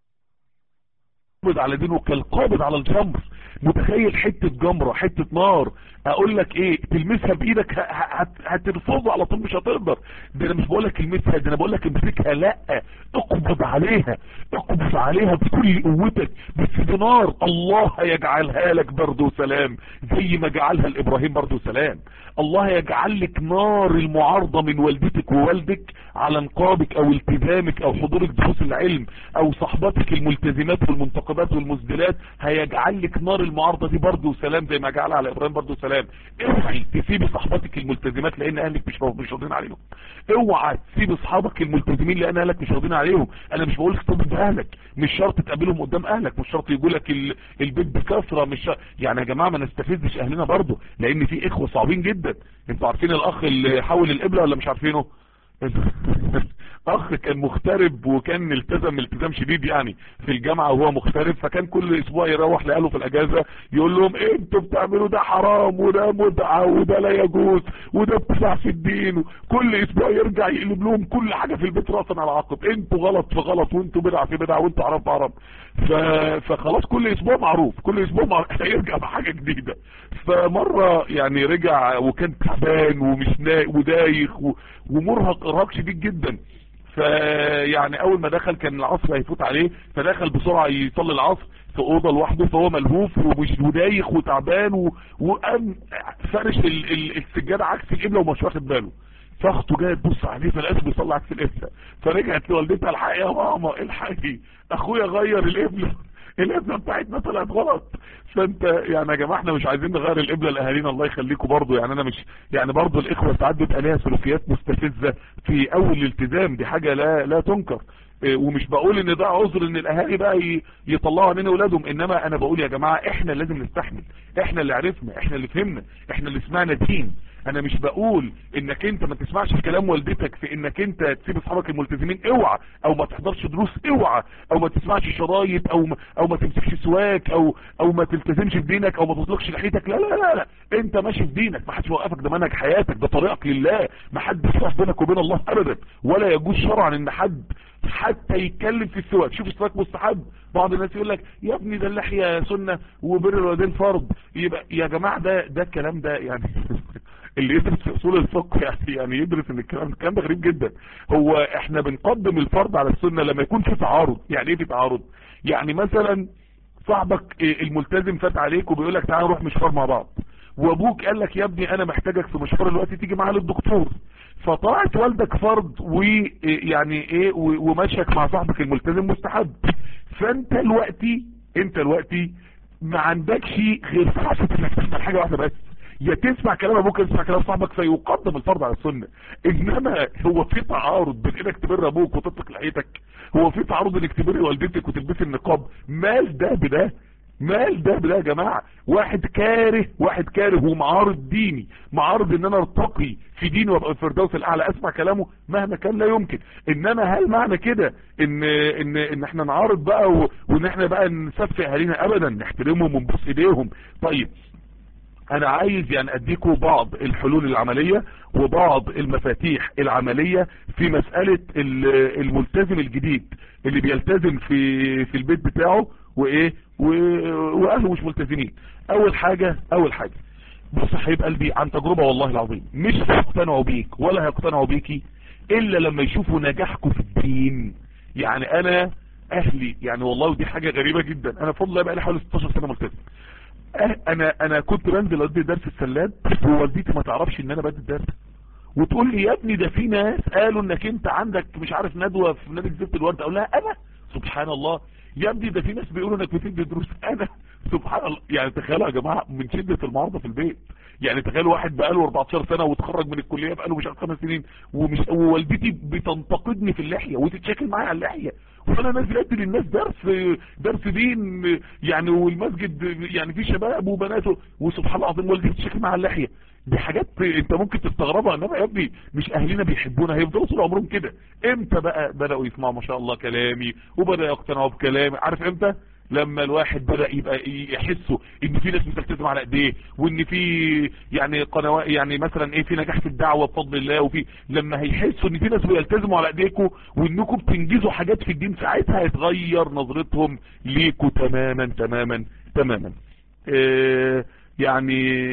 على دينه كالقابض على الجمر متخيل حتة جمرة حتة نار اقول لك ايه تلمسها بايدك هترفضه على طول مش هتقدر ده انا مش بقول لك المسها ده انا بقول لك امسكها لا اقبض عليها اقبض عليها بكل قوتك بس دي نار الله هيجعلها لك برد وسلام زي ما جعلها لابراهيم برد وسلام الله يجعل لك نار المعارضة من والدتك ووالدك على انقابك او التزامك او حضورك دروس العلم او صحبتك الملتزمات والمنتقبات والمزدلات هيجعل لك نار المعارضة دي برد وسلام زي ما جعلها على ابراهيم برد وسلام اوعي تسيبي صحبتك الملتزمات لان اهلك مش مش راضيين عليهم اوعى تسيب اصحابك الملتزمين لان اهلك مش راضيين عليهم انا مش بقول لك تضرب اهلك مش شرط تقابلهم قدام اهلك مش شرط يقول لك البيت بكثره مش شرط. يعني يا جماعه ما نستفزش اهلنا برضه لان في اخوه صعبين جدا انتوا عارفين الاخ اللي حول القبله ولا مش عارفينه اخ كان مغترب وكان التزم التزام شديد يعني في الجامعة وهو مغترب فكان كل اسبوع يروح لاهله في الاجازة يقول لهم إيه انتوا بتعملوا ده حرام وده متعة وده لا يجوز وده اتساع في الدين كل اسبوع يرجع يقلب لهم كل حاجة في البيت راسا على عقب انتوا غلط في غلط وانتوا بدعة في بدعة وانتوا حرام في حرام ف... فخلاص كل اسبوع معروف كل اسبوع معروف هيرجع بحاجة جديدة فمرة يعني رجع وكان تعبان ومش نايم ودايخ و... ومرهق ارهاق شديد جدا فيعني اول ما دخل كان العصر هيفوت عليه فدخل بسرعة يصلي العصر في اوضه لوحده فهو ملهوف ومش ودايخ وتعبان و... وقام فرش ال... ال... السجادة عكس القبلة ومش واخد باله فاخته جايه تبص عليه فلقيته بيصلي عكس القبلة فرجعت لوالدتها الحقيقة يا ماما الحقي اخويا غير القبلة القبلة بتاعتنا طلعت غلط فانت يعني يا جماعه احنا مش عايزين نغير القبلة لاهالينا الله يخليكم برضو يعني انا مش يعني برضو الاخوه ساعات بيبقى ليها سلوكيات مستفزه في اول الالتزام دي حاجه لا لا تنكر ومش بقول ان ده عذر ان الاهالي بقى يطلعوا عننا اولادهم انما انا بقول يا جماعه احنا لازم نستحمل احنا اللي عرفنا احنا اللي فهمنا احنا اللي سمعنا دين انا مش بقول انك انت ما تسمعش كلام والدتك في انك انت تسيب اصحابك الملتزمين اوعى او ما تحضرش دروس اوعى او ما تسمعش شرايط او ما او ما تمسكش سواك او او ما تلتزمش بدينك او ما تطلقش لحيتك لا لا لا لا انت ماشي في دينك ما حدش يوقفك ده منهج حياتك ده طريقك لله ما حدش يقف بينك وبين الله ابدا ولا يجوز شرعا ان حد حتى يتكلم في السواك شوف السواك مستحب بعض الناس يقول لك يا ابني ده اللحيه سنه وبر الوالدين فرض يبقى يا جماعه ده ده الكلام ده يعني اللي يدرس في اصول الفقه يعني يعني يدرس ان الكلام الكلام ده غريب جدا هو احنا بنقدم الفرض على السنه لما يكون في تعارض يعني ايه في تعارض يعني مثلا صاحبك الملتزم فات عليك وبيقول لك تعالى نروح مشوار مع بعض وابوك قال لك يا ابني انا محتاجك في مشوار دلوقتي تيجي معايا للدكتور فطاعت والدك فرض ويعني ايه ومشيك مع صاحبك الملتزم مستحب فانت دلوقتي انت دلوقتي ما عندكش غير فرصه انك تعمل حاجه واحده بس يا تسمع كلام ابوك تسمع كلام صاحبك فيقدم الفرض على السنه انما هو في تعارض بين انك تبر ابوك وتطلق لحيتك هو في تعارض انك تبر والدتك وتلبسي النقاب مال ده بده مال ده بده يا جماعة واحد كاره واحد كاره ومعارض ديني معارض ان انا ارتقي في ديني وابقى الفردوس الاعلى اسمع كلامه مهما كان لا يمكن انما هل معنى كده ان ان ان احنا نعارض بقى و... وان احنا بقى نسفه اهالينا ابدا نحترمهم ونبوس ايديهم طيب انا عايز يعني اديكم بعض الحلول العملية وبعض المفاتيح العملية في مسألة الملتزم الجديد اللي بيلتزم في في البيت بتاعه وايه واهله مش ملتزمين اول حاجة اول حاجة بص يا حبيب قلبي عن تجربة والله العظيم مش هيقتنعوا بيك ولا هيقتنعوا بيكي الا لما يشوفوا نجاحكم في الدين يعني انا اهلي يعني والله ودي حاجة غريبة جدا انا فضل الله بقى لي حوالي 16 سنة ملتزم أه انا انا كنت بنزل ادي درس السلاد ووالدتي ما تعرفش ان انا بدي الدرس وتقول لي يا ابني ده في ناس قالوا انك انت عندك مش عارف ندوة في نادي جزيره الورد اقول لها انا سبحان الله يا ابني ده في ناس بيقولوا انك بتدي دروس انا سبحان الله يعني تخيلوا يا جماعه من شده المعارضه في البيت يعني تخيلوا واحد بقاله 14 سنه وتخرج من الكليه بقاله مش عارف خمس سنين ومش ووالدتي بتنتقدني في اللحيه وتتشاكل معايا على اللحيه وانا نازل ادي للناس درس درس دين يعني والمسجد يعني فيه شباب وبنات وسبحان الله العظيم والدتي تتشاكل معايا على اللحيه دي حاجات انت ممكن تستغربها انما يا ابني مش اهلنا بيحبونا هيفضلوا طول عمرهم كده امتى بقى بداوا يسمعوا ما شاء الله كلامي وبدا يقتنعوا بكلامي عارف امتى لما الواحد بدأ يبقى يحسوا ان في ناس بتلتزم على ايديه وان في يعني قنوات يعني مثلا ايه في نجاح في الدعوه بفضل الله وفي لما هيحسوا ان في ناس بيلتزموا على ايديكم وانكم بتنجزوا حاجات في الدين ساعتها هيتغير نظرتهم ليكم تماما تماما تماما إيه يعني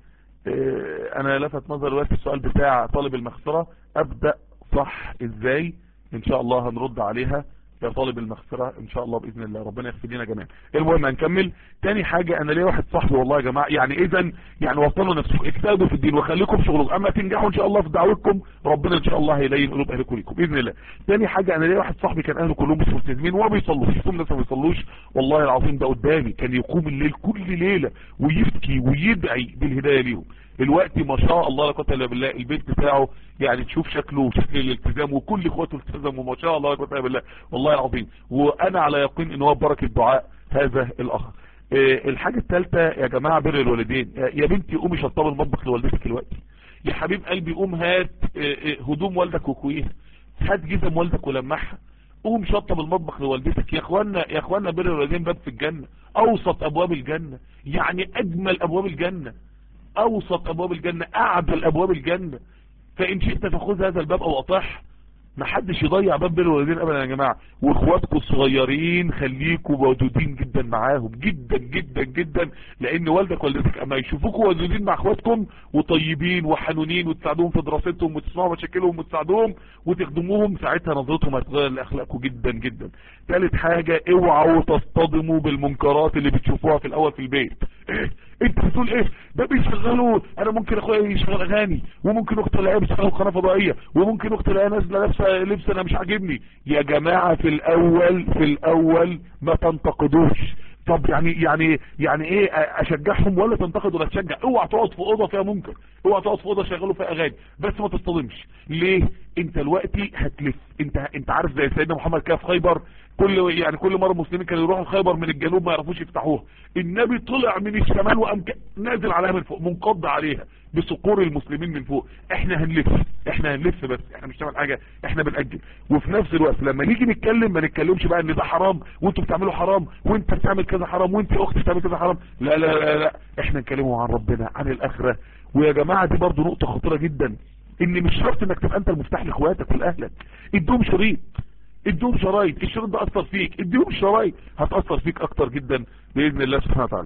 إيه انا لفت نظر دلوقتي السؤال بتاع طالب المغفره ابدا صح ازاي ان شاء الله هنرد عليها يا طالب المغفرة ان شاء الله باذن الله ربنا يغفر لنا جميعا المهم هنكمل تاني حاجة انا ليا واحد صاحبي والله يا جماعة يعني اذا يعني وصلوا نفسكم اجتهدوا في الدين وخليكم في شغلكم اما تنجحوا ان شاء الله في دعوتكم ربنا ان شاء الله هيلين قلوب اهلكم ليكم باذن الله تاني حاجة انا ليا واحد صاحبي كان اهله كلهم مش ملتزمين وما بيصلوش كلهم ناس ما بيصلوش والله العظيم ده قدامي كان يقوم الليل كل ليلة ويبكي ويدعي بالهداية ليهم الوقت ما شاء الله لا قوه الا بالله البيت بتاعه يعني تشوف شكله وشكل الالتزام وكل اخواته التزموا ما شاء الله لا قوه الا بالله والله العظيم وانا على يقين ان هو بركه دعاء هذا الاخ إيه الحاجه الثالثه يا جماعه بر الوالدين يا بنتي قومي شطبي المطبخ لوالدتك الوقت يا حبيب قلبي قوم هات إيه هدوم والدك وكويها هات جزم والدك ولمعها قوم شطب المطبخ لوالدتك يا اخوانا يا اخوانا بر الوالدين باب في الجنه اوسط ابواب الجنه يعني اجمل ابواب الجنه اوسط ابواب الجنة اعدل ابواب الجنة فان شئت فخذ هذا الباب او اطح ما حدش يضيع باب بر الوالدين ابدا يا جماعة واخواتكم الصغيرين خليكم ودودين جدا معاهم جدا جدا جدا لان والدك والدتك اما يشوفوكم ودودين مع اخواتكم وطيبين وحنونين وتساعدوهم في دراستهم وتسمعوا مشاكلهم وتساعدوهم وتخدموهم ساعتها نظرتهم هتغير لاخلاقكم جدا جدا ثالث حاجة اوعوا تصطدموا بالمنكرات اللي بتشوفوها في الاول في البيت إيه؟ انت بتقول ايه ده بيشغلوا انا ممكن اخويا يشغل اغاني وممكن اختي الاقيها بتشغل قناه فضائيه وممكن اختي الاقيها نازله لابسه لبس انا مش عاجبني يا جماعه في الاول في الاول ما تنتقدوش طب يعني يعني يعني ايه اشجعهم ولا تنتقد ولا تشجع اوعى تقعد في اوضه فيها منكر اوعى تقعد في اوضه شغلوا فيها اغاني بس ما تصطدمش ليه انت دلوقتي هتلف انت انت عارف زي سيدنا محمد كده في خيبر كل يعني كل مره المسلمين كانوا يروحوا خيبر من الجنوب ما يعرفوش يفتحوها النبي طلع من الشمال وقام نازل عليها من فوق منقض عليها بصقور المسلمين من فوق احنا هنلف احنا هنلف بس احنا مش هنعمل حاجه احنا بنأجل وفي نفس الوقت لما نيجي نتكلم ما نتكلمش بقى ان ده حرام وانتوا بتعملوا حرام وانت بتعمل كذا حرام وانت اختي بتعمل كذا حرام لا لا لا لا احنا نتكلموا عن ربنا عن الاخره ويا جماعه دي برضو نقطه خطيره جدا ان مش شرط انك تبقى انت المفتاح لاخواتك ولاهلك ادوهم شريط ادوهم شرايط الشريط ده اثر فيك اديهم شرايط هتاثر فيك اكتر جدا باذن الله سبحانه وتعالى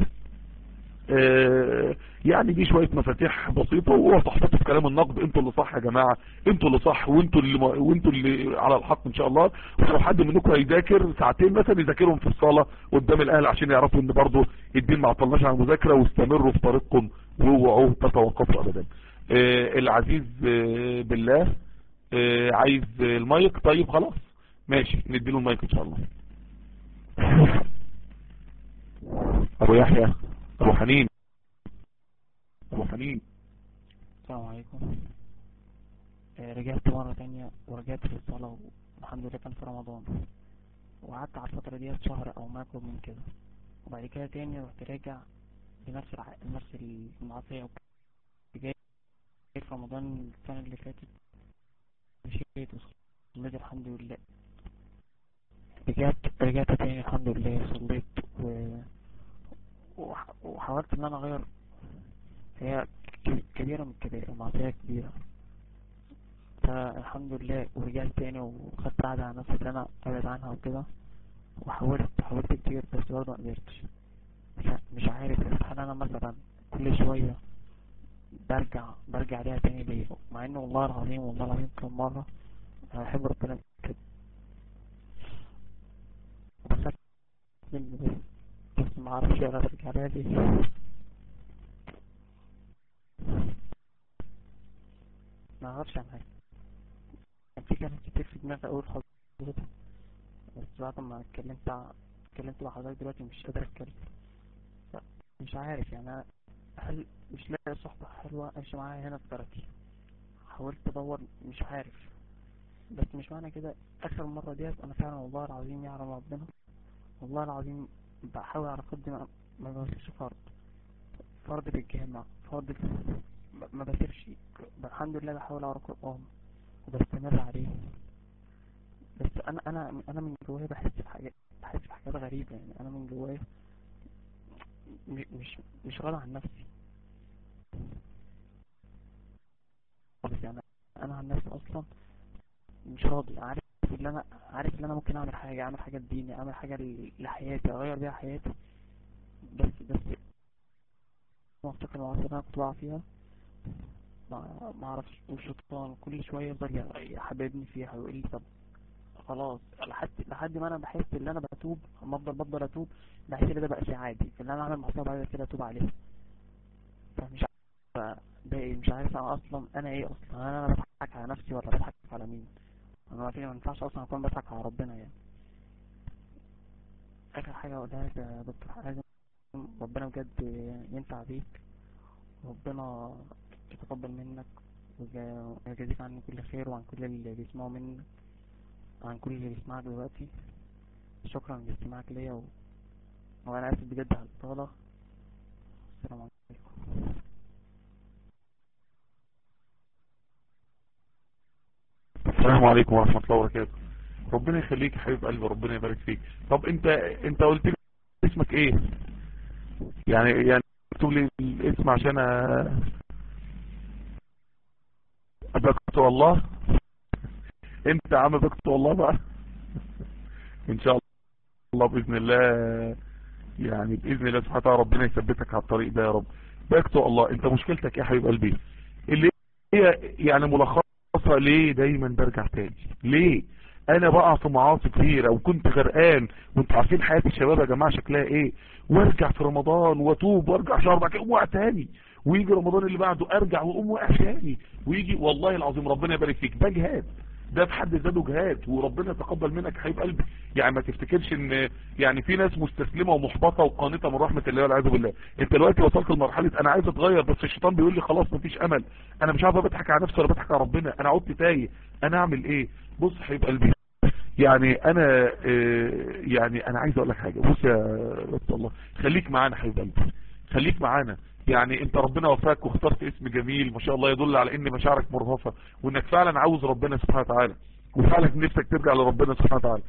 آه يعني دي شويه مفاتيح بسيطه وتحطوا في كلام النقد انتوا اللي صح يا جماعه انتوا اللي صح وانتوا اللي وانتوا اللي على الحق ان شاء الله ولو حد منكم هيذاكر ساعتين مثلا يذاكرهم في الصاله قدام الاهل عشان يعرفوا ان برضه الدين ما عطلناش عن المذاكره واستمروا في طريقكم واوعوا تتوقفوا ابدا آه العزيز آه بالله عايز المايك طيب خلاص ماشي نديله المايك ان شاء الله ابو يحيى ابو حنين ابو حنين السلام عليكم آه رجعت مرة تانية ورجعت في الصلاة والحمد لله كان في رمضان وقعدت على الفترة دي شهر او ما يقرب من كده وبعد كده تاني رحت راجع لنفس الع... نفس المعصية جاي في رمضان السنة اللي فاتت مشيت وصليت الحمد لله رجعت رجعت تاني الحمد لله صليت و... وحاولت ان انا اغير هي كبيرة من الكبائر المعصية كبيرة فالحمد لله ورجعت تاني وخدت قاعدة على نفسي ان انا ابعد عنها وكده وحاولت حاولت كتير بس برضه مقدرتش مش عارف هل انا مثلا كل شوية برجع برجع ليها تاني ليه مع انه والله العظيم والله العظيم كم مرة انا بحب ربنا كده بس مني بس بس ما اعرفش انا برجع لها ليه ما اعرفش عن حاجة كان في كلام كتير في دماغي اقول حضرتك بس بعد ما اتكلمت ع- اتكلمت مع حضرتك دلوقتي مش قادر اتكلم ف- مش عارف يعني انا هل مش لاقي صحبة حلوة امشي معاها هنا في بلدي حاولت ادور مش عارف بس مش معنى كده اخر مرة ديت انا فعلا والله العظيم يعلم ربنا والله العظيم بحاول على قد ما ما بسيبش فرض فرض في الجامع فرض في ما- ما بسيبش الحمد لله بحاول اقرا قرآن وبستمر عليه بس انا انا انا من جوايا بحس بحاجات بحس بحاجات غريبة يعني انا من جوايا م- مش مش راضي عن نفسي بس يعني انا عن نفسي اصلا مش راضي عارف ان انا عارف ان انا ممكن اعمل حاجة اعمل حاجة لديني اعمل حاجة ل- لحياتي اغير بيها حياتي بس بس ما افتكر المعصية اللي انا كنت بقع فيها ما ما اعرفش والشيطان كل شوية يفضل يحببني فيها ويقول لي طب خلاص لحد لحد ما انا بحس ان انا بتوب اما افضل بفضل اتوب بحس ان ده بقى شيء عادي ان انا اعمل معصيه بعد كده اتوب عليها فمش عارف ده ايه مش عارف انا اصلا انا ايه اصلا انا انا بضحك على نفسي ولا بضحك على مين انا ما ما ينفعش اصلا اكون بضحك على ربنا يعني اخر حاجه اقولها لك يا دكتور حازم ربنا بجد ينفع بيك ربنا يتقبل منك ويجا- ويجازيك عن كل خير وعن كل اللي بيسمعوا منك وعن كل اللي بيسمعك دلوقتي شكرا لاستماعك ليا و... وانا اسف بجد على الاطاله السلام عليكم السلام عليكم ورحمة الله وبركاته ربنا يخليك يا حبيب قلبي ربنا يبارك فيك طب انت انت قلت لي اسمك ايه يعني يعني اكتب لي الاسم عشان أ- بكت والله انت يا عم بكت والله بقى ان شاء الله باذن الله يعني باذن الله سبحانه وتعالى ربنا يثبتك على الطريق ده يا رب بكت والله انت مشكلتك ايه يا حبيب قلبي اللي هي يعني ملخص فترة ليه دايما برجع تاني ليه انا بقع في معاصي كتيرة وكنت غرقان وانتوا عارفين حياة الشباب يا جماعة شكلها ايه وارجع في رمضان واتوب وارجع شهر بعد كده اقوم واقع تاني ويجي رمضان اللي بعده ارجع واقوم واقع تاني ويجي والله العظيم ربنا يبارك فيك ده جهاد ده في حد ذاته جهاد وربنا يتقبل منك يا حبيب قلبي يعني ما تفتكرش ان يعني في ناس مستسلمه ومحبطه وقانطه من رحمه الله والعياذ بالله انت دلوقتي وصلت لمرحله انا عايز اتغير بس الشيطان بيقول لي خلاص مفيش امل انا مش عارف بضحك على نفسي ولا بضحك على ربنا انا عدت تايه انا اعمل ايه بص يا حبيب قلبي يعني انا آه، يعني انا عايز اقول لك حاجه بص يا رب الله خليك معانا يا حبيب قلبي خليك معانا يعني انت ربنا وفاك واخترت اسم جميل ما شاء الله يدل على ان مشاعرك مرهفه وانك فعلا عاوز ربنا سبحانه وتعالى وفعلا نفسك ترجع لربنا سبحانه وتعالى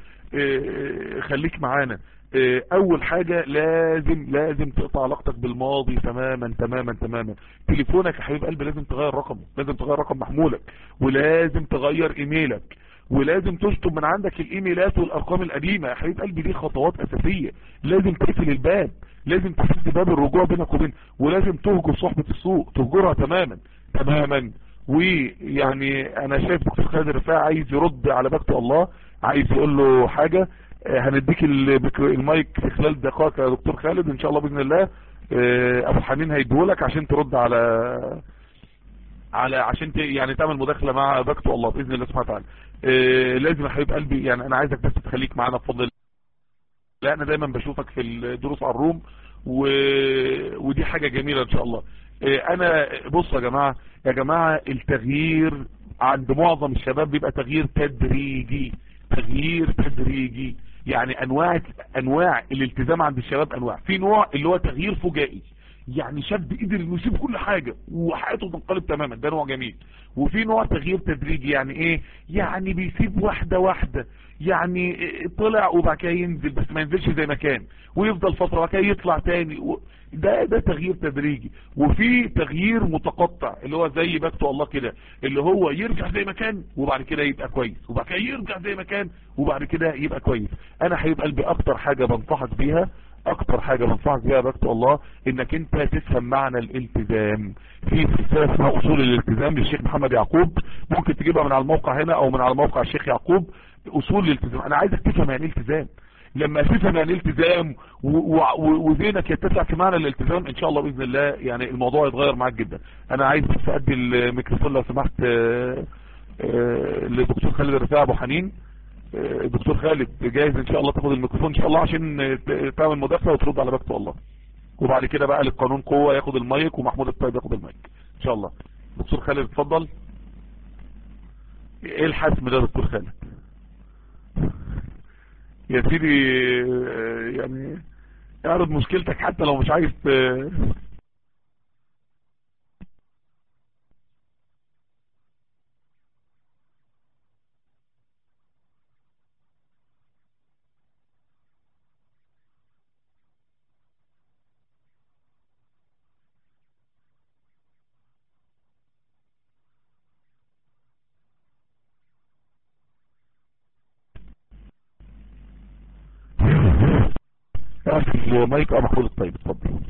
اه، خليك معانا اه، اول حاجة لازم لازم تقطع علاقتك بالماضي تماما تماما تماما تليفونك يا حبيب قلبي لازم تغير رقمه لازم تغير رقم محمولك ولازم تغير ايميلك ولازم تشطب من عندك الايميلات والارقام القديمة يا حبيب قلبي دي خطوات اساسية لازم تقفل الباب لازم تسد باب الرجوع بينك وبين ولازم تهجر صحبة السوق تهجرها تماما تماما ويعني انا شايف دكتور خالد الرفاعي عايز يرد على بكته الله عايز يقول له حاجة آه، هنديك البك- المايك في خلال دقائق يا دكتور خالد ان شاء الله باذن الله آه، ابو حنين هيديهولك عشان ترد على على عشان ت- يعني تعمل مداخله مع بكته الله باذن الله سبحانه وتعالى آه، لازم يا حبيب قلبي يعني انا عايزك بس تخليك معانا بفضل الله لا انا دايما بشوفك في الدروس على الروم و... ودي حاجة جميلة ان شاء الله إيه، انا بصوا يا جماعة يا جماعة التغيير عند معظم الشباب بيبقى تغيير تدريجي تغيير تدريجي يعني انواع انواع الالتزام عند الشباب انواع في نوع اللي هو تغيير فجائي يعني شاب قدر انه يسيب كل حاجة وحياته تنقلب تماما ده نوع جميل وفي نوع تغيير تدريجي يعني ايه يعني بيسيب واحدة واحدة يعني طلع وبعد كده ينزل بس ما ينزلش زي ما كان ويفضل فترة وبعد كده يطلع تاني و- ده ده تغيير تدريجي وفي تغيير متقطع اللي هو زي بكته الله كده اللي هو يرجع زي ما كان وبعد كده يبقى كويس وبعد كده يرجع زي ما كان وبعد كده يبقى كويس انا حبيب قلبي اكتر حاجة بنصحك بيها اكتر حاجة بنصحك بيها بس الله انك انت تفهم معنى الالتزام في سلسلة اسمها اصول الالتزام للشيخ محمد يعقوب ممكن تجيبها من على الموقع هنا او من على موقع الشيخ يعقوب اصول الالتزام انا عايزك تفهم يعني التزام لما تفهم يعني التزام وذهنك يتسع في معنى الالتزام ان شاء الله باذن الله يعني الموضوع يتغير معاك جدا انا عايز بس ادي الميكروفون لو سمحت للدكتور خالد الرفاع ابو حنين الدكتور خالد جاهز ان شاء الله تاخد الميكروفون ان شاء الله عشان تعمل مداخله وترد على بكته الله وبعد كده بقى للقانون قوه ياخد المايك ومحمود الطيب ياخد المايك ان شاء الله دكتور خالد اتفضل ايه الحسم ده دكتور خالد يا سيدي يعني اعرض مشكلتك حتى لو مش عايز المايك اه محفوظ الطيب اتفضل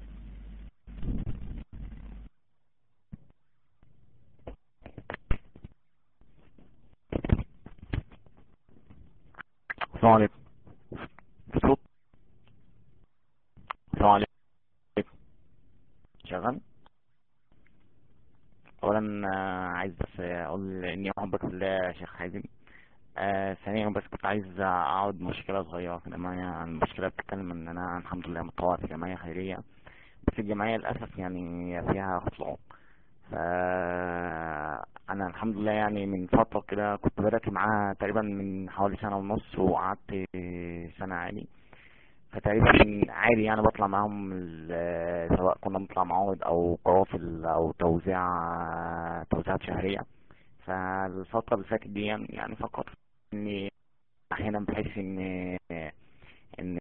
السلام عليكم في صوت السلام عليكم شغال اولا عايز بس اقول اني احبك في الله يا شيخ حازم آه ثانيا بس كنت عايز اقعد مشكلة صغيرة في الجمعية المشكلة بتتكلم ان انا الحمد لله متطوع في جمعية خيرية بس الجمعية للأسف يعني فيها خطلان ف انا الحمد لله يعني من فترة كده كنت بدأت معاها تقريبا من حوالي سنة ونص وقعدت سنة عادي فتقريبا عادي يعني بطلع معاهم سواء كنا بنطلع معارض او قوافل او توزيع توزيعات شهرية فالفترة اللي فاتت دي يعني فقط اني احيانا بحس ان ان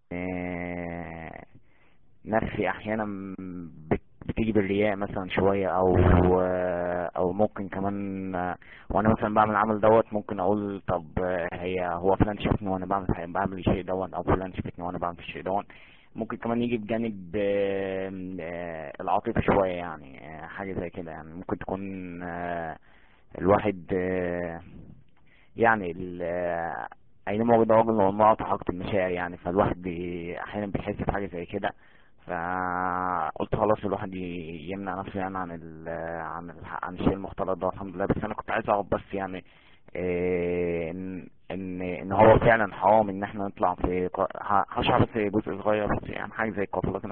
نفسي احيانا بتيجي بالرياء مثلا شوية او او ممكن كمان وانا مثلا بعمل العمل دوت ممكن اقول طب هي هو فلان شافني وانا بعمل بعمل الشيء دوت او فلان شافتني وانا بعمل الشيء دوت ممكن كمان يجي بجانب العاطفة شوية يعني حاجة زي كده يعني ممكن تكون الواحد يعني اينما وجد رجل والمرأة حقت المشاعر يعني فالواحد احيانا بيحس بحاجة زي كده فقلت خلاص الواحد يمنع نفسه يعني عن ال عن ال عن الشيء المختلط ده الحمد لله بس انا كنت عايز اعرف بس يعني ان ان ان هو فعلا حرام ان احنا نطلع في هشرح بس جزء صغير بس يعني حاجه زي القافلات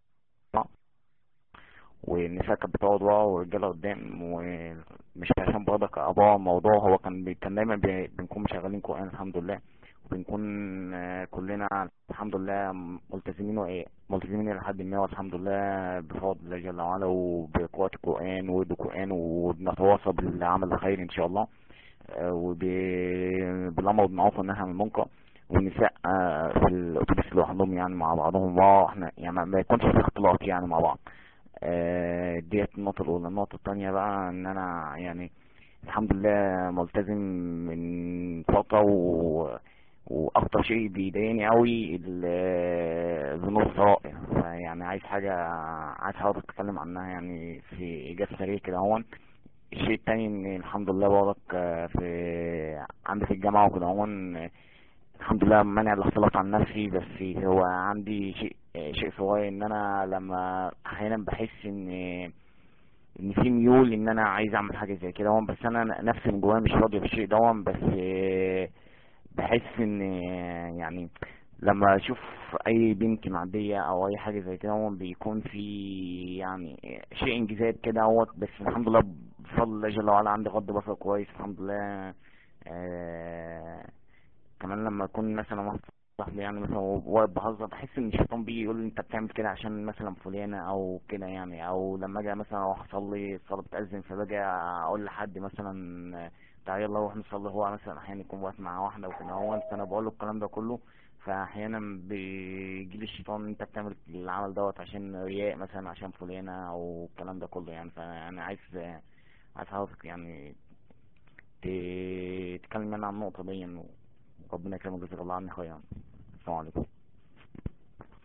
والنساء كانت بتقعد ورا والرجاله قدام ومش عشان برضك ابوها الموضوع هو كان بي كان دايما بي بنكون مشغلين قران الحمد لله وبنكون كلنا الحمد لله ملتزمين وايه ملتزمين لحد ما والحمد لله بفضل الله جل وعلا وبقراءة القرآن ورد القرآن وبنتواصل بالعمل الخير ان شاء الله وبالامر بالمعروف والنهي عن المنكر والنساء في الاتوبيس لوحدهم يعني مع بعضهم واحنا يعني ما يكونش في اختلاط يعني مع بعض ديت النقطة الأولى النقطة الثانية بقى إن أنا يعني الحمد لله ملتزم من فترة و... وأكتر شيء بيضايقني أوي ذنوب الصرائر يعني عايز حاجة عايز حضرتك تتكلم عنها يعني في إيجاز سريع كده هون الشيء التاني إن الحمد لله برضك في عندي في الجامعة وكده هون الحمد لله منع الاختلاط عن نفسي بس هو عندي شيء شيء صغير ان انا لما احيانا بحس ان ان في ميول ان انا عايز اعمل حاجه زي كده بس انا نفسي من جوايا مش راضي بالشيء ده بس بحس ان يعني لما اشوف اي بنت معديه او اي حاجه زي كده بيكون في يعني شيء انجذاب كده اهوت بس الحمد لله بفضل الله جل وعلا عندي غض بصر كويس الحمد لله آه كمان لما اكون مثلا واحد صاحبي يعني مثلا واقف بهزر بحس ان الشيطان بيجي يقول لي انت بتعمل كده عشان مثلا فلانه او كده يعني او لما اجي مثلا اروح اصلي الصلاه بتاذن فباجي اقول لحد مثلا تعالى يلا نروح نصلي هو مثلا احيانا يكون واقف مع واحده وكده هو فانا بقول له الكلام ده كله فاحيانا بيجي لي الشيطان انت بتعمل العمل دوت عشان رياء مثلا عشان فلانه او الكلام ده كله يعني فانا عايز عايز حضرتك يعني تتكلم معانا عن النقطه دي ربنا يكرمك جزاك الله عني خيرا السلام عليكم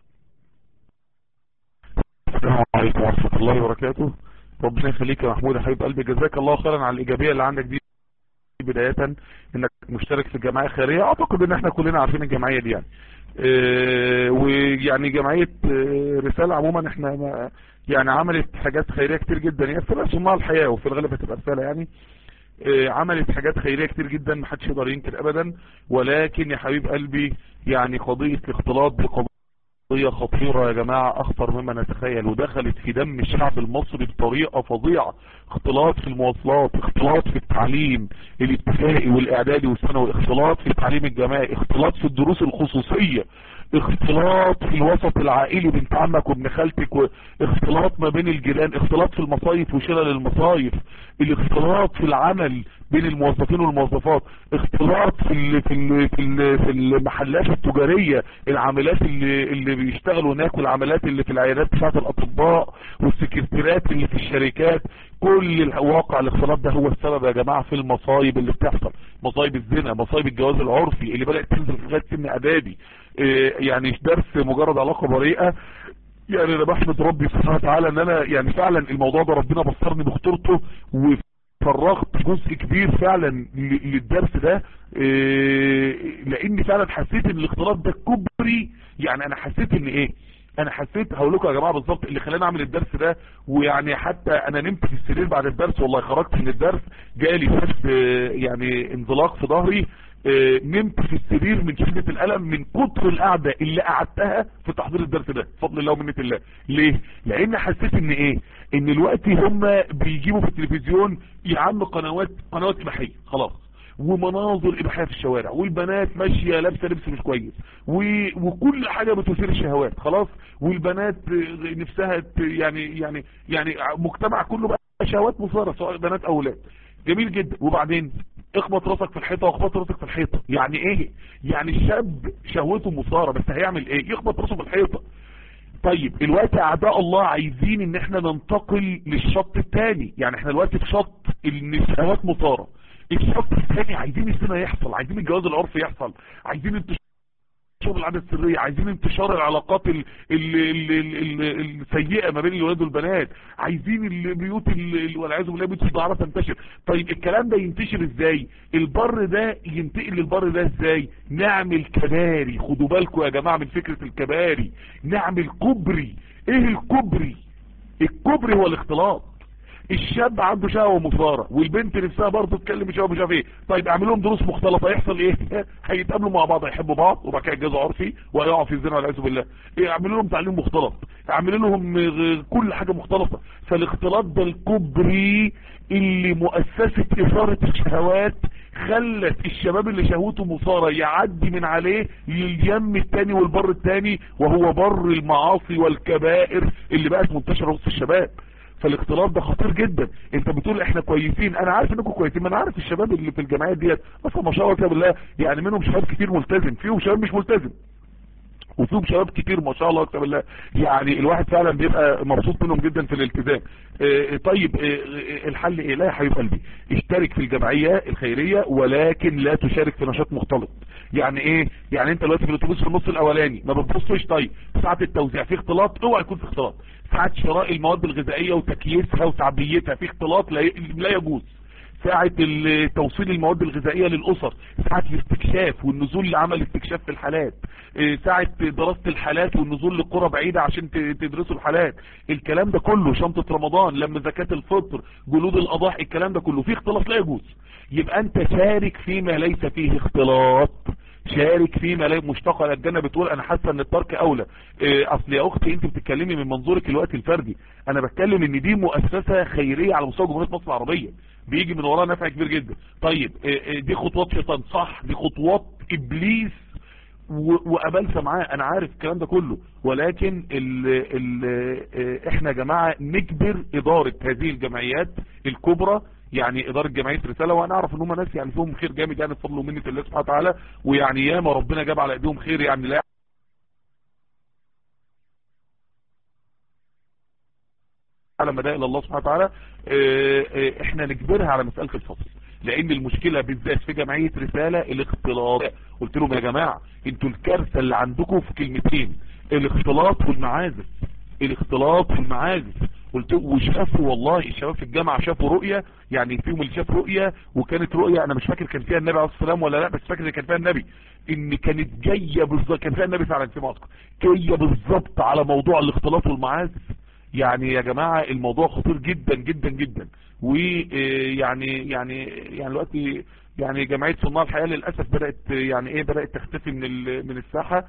السلام عليكم ورحمة الله وبركاته ربنا يخليك يا محمود يا حبيب قلبي جزاك الله خيرا على الإيجابية اللي عندك دي بداية انك مشترك في الجمعية الخيرية اعتقد ان احنا كلنا عارفين الجمعية دي يعني اه ويعني جمعية اه رسالة عموما احنا ما يعني عملت حاجات خيرية كتير جدا يعني في صناع الحياة وفي الغالب هتبقى رسالة يعني اه عملت حاجات خيرية كتير جدا محدش يقدر ينكر ابدا ولكن يا حبيب قلبي يعني قضية الاختلاط بقضية قضية خطيرة يا جماعة اخطر مما نتخيل ودخلت في دم الشعب المصري بطريقة فظيعة اختلاط في المواصلات اختلاط في التعليم الابتدائي والاعدادي والثانوي اختلاط في التعليم الجامعي اختلاط في الدروس الخصوصية اختلاط في الوسط العائلي بنت عمك وابن خالتك اختلاط ما بين الجيران اختلاط في المصايف وشلل المصايف الاختلاط في العمل بين الموظفين والموظفات اختلاط في ال في ال في, ال في المحلات التجارية العاملات اللي اللي بيشتغلوا هناك والعاملات اللي في العيادات بتاعت الاطباء والسكرتيرات اللي في الشركات كل الواقع الاختلاط ده هو السبب يا جماعة في المصايب اللي بتحصل مصايب الزنا مصايب الجواز العرفي اللي بدأت تنزل في لغايه سن اعدادي يعني درس مجرد علاقة بريئة يعني انا بحمد ربي سبحانه وتعالى ان انا يعني فعلا الموضوع ده ربنا بصرني بخطورته وفرغت جزء كبير فعلا للدرس ده لاني فعلا حسيت ان الاختلاط ده كبري يعني انا حسيت ان ايه انا حسيت هقول لكم يا جماعه بالظبط اللي خلاني اعمل الدرس ده ويعني حتى انا نمت في السرير بعد الدرس والله خرجت من الدرس جالي فشد يعني انزلاق في ظهري نمت في السرير من شدة الألم من كتر القعدة اللي قعدتها في تحضير الدرس ده بفضل الله ومنة الله ليه لان حسيت ان ايه ان الوقت هم بيجيبوا في التلفزيون يا عم قنوات قنوات اباحيه خلاص ومناظر اباحيه في الشوارع والبنات ماشيه لابسه لبس مش كويس و... وكل حاجه بتثير الشهوات خلاص والبنات نفسها يعني يعني يعني مجتمع كله بقى شهوات مثاره سواء بنات او اولاد جميل جدا وبعدين اخبط راسك في الحيطة واخبط راسك في الحيطة يعني ايه يعني الشاب شهوته مثارة بس هيعمل ايه يخبط راسه في الحيطة طيب الوقت اعداء الله عايزين ان احنا ننتقل للشط الثاني يعني احنا الوقت في شط ان الشهوات مثارة الشط الثاني عايزين الزنا يحصل عايزين الجواز العرفي يحصل عايزين انتشار العادة السرية عايزين انتشار العلاقات ال ال ال ال ال السيئة ما بين الولاد والبنات عايزين البيوت والعياذ بالله بيوت الدعارة تنتشر طيب الكلام ده ينتشر ازاي البر ده ينتقل للبر ده ازاي نعمل كباري خدوا بالكم يا جماعة من فكرة الكباري نعمل كبري ايه الكبري الكبري هو الاختلاط الشاب عنده شهوة مثارة والبنت نفسها برضه تتكلم شهوة مش عارف ايه طيب اعمل لهم دروس مختلطة يحصل ايه هيتقابلوا مع بعض هيحبوا بعض وبعد كده يتجوزوا عرفي ويقعوا في الزنا والعياذ بالله إيه اعملوا لهم تعليم مختلط اعملوا لهم كل حاجة مختلطة فالاختلاط ده الكبري اللي مؤسسة اثارة الشهوات خلت الشباب اللي شهوته مثارة يعدي من عليه لليم التاني والبر التاني وهو بر المعاصي والكبائر اللي بقت منتشرة وسط الشباب فالاختلاط ده خطير جدا انت بتقول احنا كويسين انا عارف انكم كويسين ما انا عارف الشباب اللي في الجمعيات ديت اصلا ما شاء الله بالله يعني منهم شباب كتير ملتزم فيهم شباب مش ملتزم وفيهم شباب كتير ما شاء الله اكتر بالله يعني الواحد فعلا بيبقى مبسوط منهم جدا في الالتزام اه طيب اه الحل ايه لا يا حبيب قلبي اشترك في الجمعية الخيرية ولكن لا تشارك في نشاط مختلط يعني ايه يعني انت دلوقتي في الاتوبيس في النص الاولاني ما بتبصش طيب ساعة التوزيع في اختلاط اوعى يكون في اختلاط ساعة شراء المواد الغذائية وتكييسها وتعبيتها في اختلاط لا, لا يجوز ساعة توصيل المواد الغذائية للأسر ساعة الاستكشاف والنزول لعمل استكشاف في الحالات ساعة دراسة الحالات والنزول لقرى بعيدة عشان تدرسوا الحالات الكلام ده كله شنطة رمضان لما زكاة الفطر جلود الأضاحي الكلام ده كله فيه اختلاط لا يجوز يبقى انت شارك فيما ليس فيه اختلاط شارك فيما لا مشتقة الجنة بتقول انا حاسة ان الترك اولى إيه اصل يا اختي انت بتتكلمي من منظورك الوقت الفردي انا بتكلم ان دي مؤسسة خيرية على مستوى جمهورية مصر العربية بيجي من وراها نفع كبير جدا طيب إيه دي خطوات شيطان صح دي خطوات ابليس وقبلت معاه انا عارف الكلام ده كله ولكن ال ال احنا يا جماعة نجبر ادارة هذه الجمعيات الكبرى يعني اداره جمعيه رساله وانا اعرف ان هم ناس يعني فيهم خير جامد يعني بفضل ومنه الله سبحانه وتعالى ويعني ياما ربنا جاب على ايديهم خير يعني لا على مدائن الله سبحانه وتعالى احنا نجبرها على مساله الفصل لان المشكله بالذات في جمعيه رساله الاختلاط قلت لهم يا جماعه انتوا الكارثه اللي عندكم في كلمتين الاختلاط والمعازف الاختلاط والمعازف قلت وشافوا والله الشباب في الجامعة شافوا رؤية يعني فيهم اللي شاف رؤية وكانت رؤية انا مش فاكر كان فيها النبي عليه الصلاة والسلام ولا لا بس فاكر كان فيها النبي ان كانت جاية بالظبط كان فيها النبي فعلا في معسكر جاية بالظبط على موضوع الاختلاط والمعازف يعني يا جماعة الموضوع خطير جدا جدا جدا ويعني يعني يعني دلوقتي يعني جمعية صناع الحياة للأسف بدأت يعني ايه بدأت تختفي من من الساحة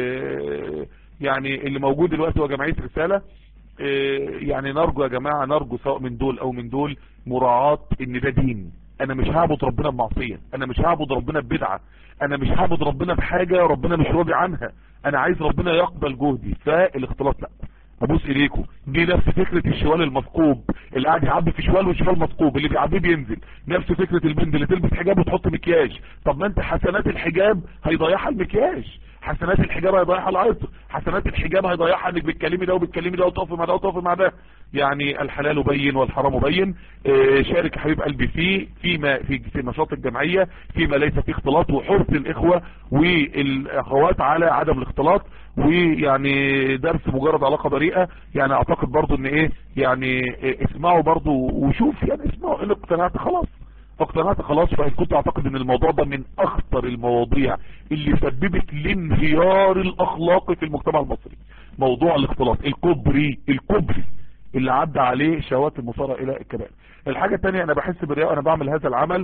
يعني اللي موجود دلوقتي هو جمعية رسالة يعني نرجو يا جماعة نرجو سواء من دول او من دول مراعاة ان ده دين انا مش هعبد ربنا بمعصية انا مش هعبد ربنا ببدعة انا مش هعبد ربنا بحاجة ربنا مش راضي عنها انا عايز ربنا يقبل جهدي فالاختلاط لا ابوس ايديكم دي نفس فكرة الشوال المثقوب اللي قاعد يعبي في شوال وشوال مثقوب اللي بيعبيه بينزل نفس فكرة البنت اللي تلبس حجاب وتحط مكياج طب ما انت حسنات الحجاب هيضيعها المكياج حسنات الحجاب هيضيعها العطر حسنات الحجاب هيضيعها انك بتكلمي ده وبتكلمي ده وتقفي مع ده وتقفي مع ده يعني الحلال بين والحرام بين اه شارك يا حبيب قلبي فيه فيما في في نشاط الجمعيه فيما ليس فيه اختلاط وحرص الاخوه والاخوات على عدم الاختلاط ويعني درس مجرد علاقه بريئه يعني اعتقد برضو ان ايه يعني إيه اسمعوا برضو وشوف يعني اسمعوا ان اقتنعت خلاص اقتنعت خلاص فإن كنت اعتقد ان الموضوع ده من اخطر المواضيع اللي سببت الانهيار الاخلاقي في المجتمع المصري موضوع الاختلاط الكبري الكبري اللي عدى عليه شهوات المصارعة الى الكبائر الحاجة التانية انا بحس بالرياء وانا بعمل هذا العمل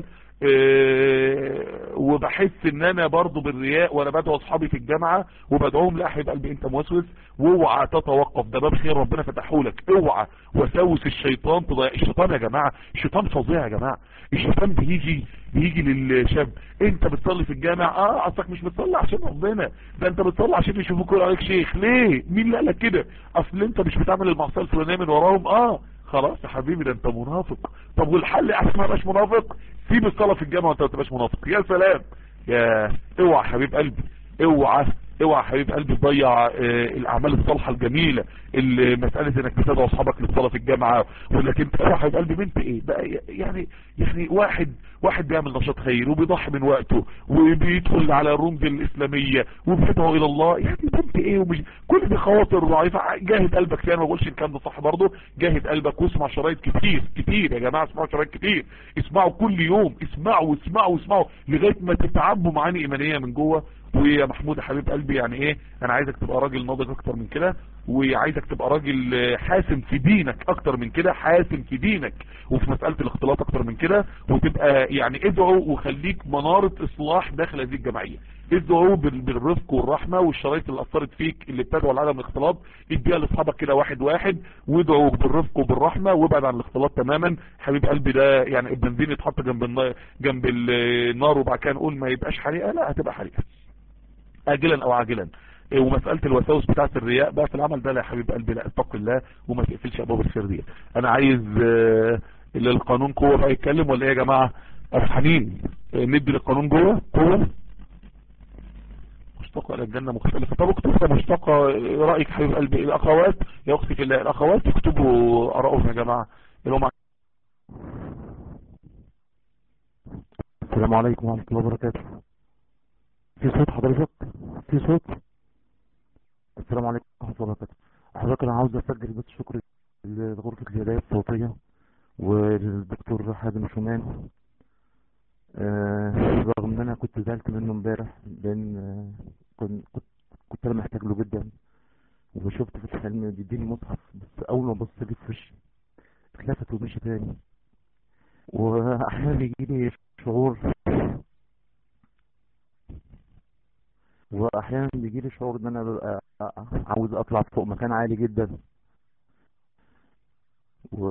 اه وبحس ان انا برضو بالرياء وانا بدعو اصحابي في الجامعة وبدعوهم لا حبيب قلبي انت موسوس واوعى تتوقف ده باب خير ربنا فتحه لك اوعى وسوس الشيطان تضيع الشيطان يا جماعة الشيطان فظيع يا جماعة الشيطان بيجي بيجي للشاب انت بتصلي في الجامع اه اصلك مش بتصلي عشان ربنا ده انت بتصلي عشان يشوفوك يقولوا عليك شيخ ليه مين اللي قال لك كده اصل انت مش بتعمل المعصيه الفلانيه من وراهم اه خلاص يا حبيبي ده انت منافق طب والحل عشان ما ابقاش منافق سيب الصلاه في الجامعه وانت ما تبقاش منافق يا سلام يا اوعى حبيب قلبي اوعى اوعى حبيب قلبي تضيع اه الاعمال الصالحه الجميله اللي مساله انك بتدعو اصحابك للصلاه في الجامعه وانك انت اوعى حبيب قلبي بنت ايه بقى يعني يعني واحد واحد بيعمل نشاط خير وبيضحي من وقته وبيدخل على الرمز الاسلاميه وبيدعو الى الله يعني بنت ايه ومش كل دي خواطر ضعيفه جاهد قلبك فيها ما بقولش الكلام ده صح برضه جاهد قلبك واسمع شرايط كتير كتير يا جماعه اسمعوا شرايط كتير اسمعوا كل يوم اسمعوا اسمعوا اسمعوا لغايه ما تتعبوا معاني ايمانيه من جوه ويا محمود يا حبيب قلبي يعني ايه انا عايزك تبقى راجل ناضج اكتر من كده وعايزك تبقى راجل حاسم في دينك اكتر من كده حاسم في دينك وفي مسألة الاختلاط اكتر من كده وتبقى يعني ادعو وخليك منارة اصلاح داخل هذه الجمعية ادعو بالرفق والرحمة والشرايط اللي اثرت فيك اللي بتدعو على عدم الاختلاط اديها لاصحابك كده واحد واحد وادعو بالرفق وبالرحمة وابعد عن الاختلاط تماما حبيب قلبي ده يعني البنزين يتحط جنب النار جنب النار وبعد كده نقول ما يبقاش حريقة لا هتبقى حريقة اجلا او عاجلا ومسألة الوساوس بتاعة الرياء بقى في العمل ده لا يا حبيب قلبي لا اتق الله وما تقفلش ابواب الخير دي انا عايز اللي القانون قوة بقى يتكلم ولا ايه يا جماعة افحنين ندي للقانون جوه قوة مشتاقة الى الجنة مختلفة طب اكتبوا مشتاقة رأيك حبيب قلبي الاخوات يا اختي في الله الاخوات يكتبوا ارائهم يا جماعة اللي هم السلام عليكم ورحمة الله وبركاته في صوت حضرتك في صوت السلام عليكم ورحمة الله وبركاته حضرتك انا عاوز اسجل بس شكر لغرفة الهداية الصوتية وللدكتور حازم شومان آه رغم ان انا كنت زعلت منه امبارح لان آه كنت كنت كنت انا محتاج له جدا وشفت في الحلم بيديني مصحف بس اول ما بص لي في وشي اتلفت ومشي تاني واحيانا بيجيلي شعور واحيانا بيجيلي شعور ان انا ببقى عاوز اطلع فوق مكان عالي جدا و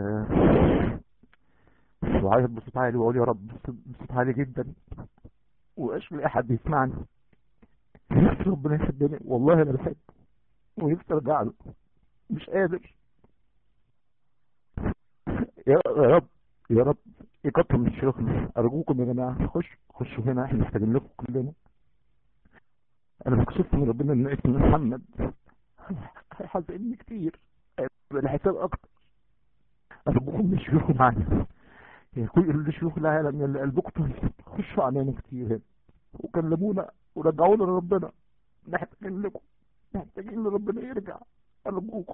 وعايز بصوت عالي واقول يا رب بصوت عالي جدا ومبقاش لاقي حد يسمعني نفسي ربنا يحبني والله انا بحب ونفسي ارجع له مش قادر يا رب يا رب يكتر من شيوخنا ارجوكم يا جماعه خش خشوا هنا احنا محتاجين لكم كلنا انا مكسوف من ربنا ان اسم محمد هيحاسبني كتير الحساب اكتر ارجوكم الشيوخ معانا يا كل الشيوخ العالم اللي قلبكم طيب خشوا علينا كتير هنا وكلمونا ورجعونا لربنا محتاجين لكم محتاجين لربنا يرجع ارجوكم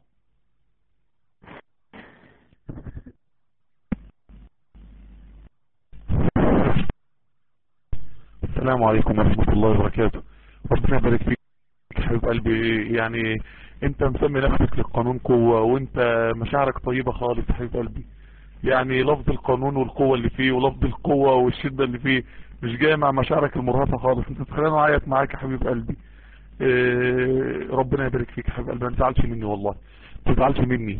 السلام عليكم ورحمة الله وبركاته ربنا يبارك فيك يا حبيب قلبي يعني انت مسمي نفسك للقانون قوة وانت مشاعرك طيبة خالص يا حبيب قلبي يعني لفظ القانون والقوة اللي فيه ولفظ القوة والشدة اللي فيه مش جاي مع مشاعرك المرهفة خالص انت تخلينا اعيط معاك يا حبيب قلبي اه ربنا يبارك فيك يا حبيب قلبي ما تزعلش مني والله ما تزعلش مني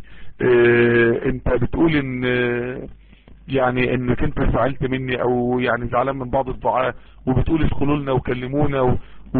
اه انت بتقول ان اه يعني انك انت زعلت مني او يعني زعلان من بعض الدعاء وبتقول ادخلوا لنا وكلمونا و-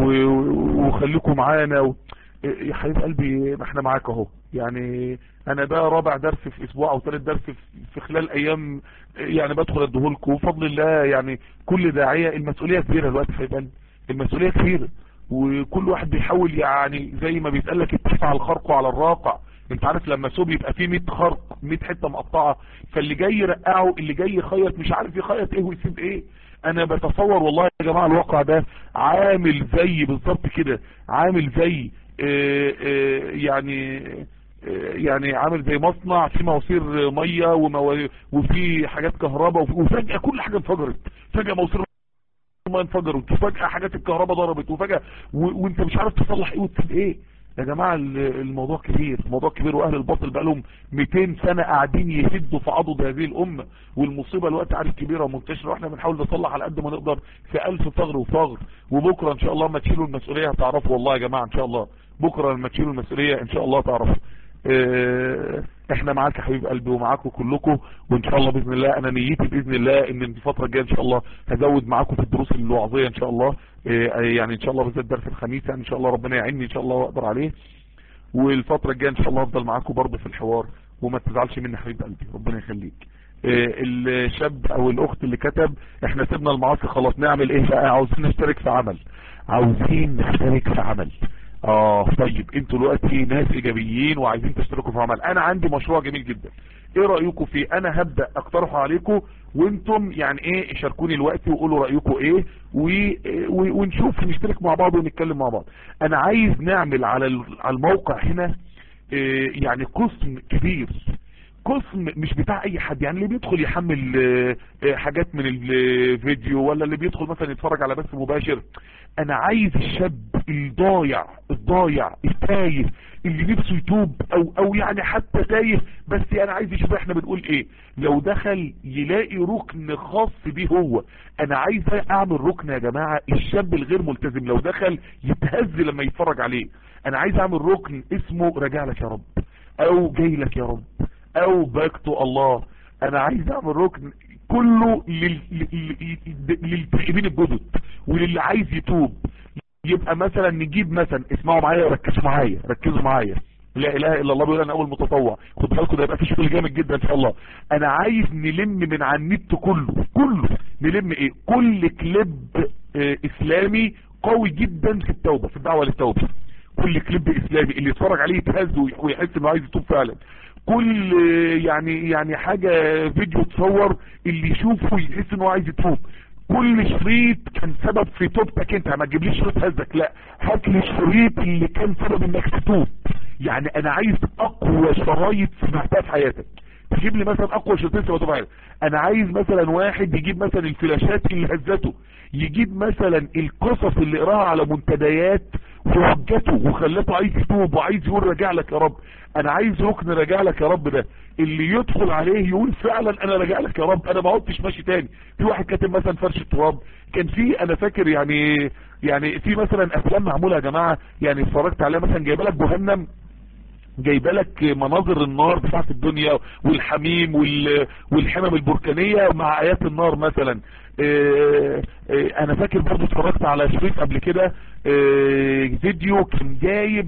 و- وخليكم معانا و... يا حبيب قلبي ما احنا معاك اهو يعني انا ده رابع درس في اسبوع او ثالث درس في- في خلال ايام يعني بدخل اديهولكم وفضل الله يعني كل داعية المسؤولية كبيرة دلوقتي يا حبيب قلبي المسؤولية كبيرة وكل واحد بيحاول يعني زي ما بيتقال لك اتفق على الخرق وعلى الراقع انت عارف لما سوب يبقى فيه 100 خرق 100 حته مقطعه فاللي جاي يرقعه اللي جاي يخيط مش عارف يخيط ايه ويسيب ايه انا بتصور والله يا جماعه الواقع ده عامل زي بالظبط كده عامل زي اه اه يعني اه يعني عامل زي مصنع فيه مواسير ميه ومو... وفي حاجات كهرباء وف- وفجاه كل حاجه انفجرت فجاه مواسير ما انفجرت وفجأة حاجات الكهرباء ضربت وفجأة و... وانت مش عارف تصلح ايه وتسيب ايه يا جماعة ال- الموضوع كبير الموضوع كبير واهل الباطل بقى لهم 200 سنة قاعدين يهدوا في عضد هذه الامة والمصيبة الوقت عارف كبيرة ومنتشرة واحنا بنحاول نصلح على قد ما نقدر في الف ثغر وثغر وبكرة ان شاء الله ما تشيلوا المسؤولية هتعرفوا والله يا جماعة ان شاء الله بكرة لما تشيلوا المسؤولية ان شاء الله تعرفوا اه، احنا معاك يا حبيب قلبي ومعاكم كلكم وان شاء الله باذن الله انا نيتي باذن الله ان الفتره الجايه ان شاء الله هزود معاكم في الدروس الوعظيه ان شاء الله اه، يعني ان شاء الله بالذات درس الخميس يعني ان شاء الله ربنا يعيني ان شاء الله واقدر عليه والفتره الجايه ان شاء الله افضل معاكم برضه في الحوار وما تزعلش مني يا حبيب قلبي ربنا يخليك اه، الشاب او الاخت اللي كتب احنا سيبنا المعاصي خلاص نعمل ايه بقى عاوزين نشترك في عمل عاوزين نشترك في عمل اه طيب انتوا دلوقتي ناس ايجابيين وعايزين تشتركوا في عمل انا عندي مشروع جميل جدا ايه رأيكم فيه انا هبدأ اقترحه عليكم وانتم يعني ايه شاركوني الوقت وقولوا رأيكم ايه و... و... ونشوف نشترك مع بعض ونتكلم مع بعض انا عايز نعمل على ال- على الموقع هنا إيه يعني قسم كبير قسم مش بتاع اي حد يعني اللي بيدخل يحمل آه، آه، حاجات من الفيديو ولا اللي بيدخل مثلا يتفرج على بث مباشر انا عايز الشاب الضايع الضايع التايه اللي نفسه يتوب او او يعني حتى تايه بس انا عايز يشوف احنا بنقول ايه لو دخل يلاقي ركن خاص بيه هو انا عايز اعمل ركن يا جماعة الشاب الغير ملتزم لو دخل يتهز لما يتفرج عليه انا عايز اعمل ركن اسمه راجع لك يا رب او جاي لك يا رب او باكتو الله انا عايز اعمل ركن كله لل- لل- لل- للتائبين الجدد وللي عايز يتوب يبقى مثلا نجيب مثلا اسمعوا معايا ركزوا معايا ركزوا معايا لا اله الا الله بيقول انا اول متطوع خد بالكم ده يبقى في شغل جامد جدا ان شاء الله انا عايز نلم من على النت كله كله نلم ايه كل كليب آه اسلامي قوي جدا في التوبه في الدعوه للتوبه كل كليب اسلامي اللي يتفرج عليه يتهز وي- ويحس انه عايز يتوب فعلا كل آه، يعني يعني حاجه فيديو تصور اللي يشوفه يحس انه عايز يتوب كل شريط كان سبب في توبتك انت ما تجيبليش شريط هزك لا هات لي الشريط اللي كان سبب انك تتوب يعني انا عايز اقوى شرايط سمعتها في حياتك تجيب لي مثلا اقوى شريطين سمعتهم في حياتك انا عايز مثلا واحد يجيب مثلا الفلاشات اللي هزته يجيب مثلا القصص اللي قراها على منتديات وهجته وخلته عايز يتوب وعايز يقول راجع لك يا رب انا عايز ركن راجع لك يا رب ده اللي يدخل عليه يقول فعلا انا راجع لك يا رب انا ما عدتش ماشي تاني في واحد كاتب مثلا فرش التراب كان في انا فاكر يعني يعني في مثلا افلام معموله يا جماعه يعني اتفرجت عليها مثلا جايبه لك جهنم جايبه لك مناظر النار بتاعت الدنيا والحميم وال- والحمم البركانية مع ايات النار مثلا آه، آه، انا فاكر برضو اتفرجت على شريط قبل كده آه، فيديو كان جايب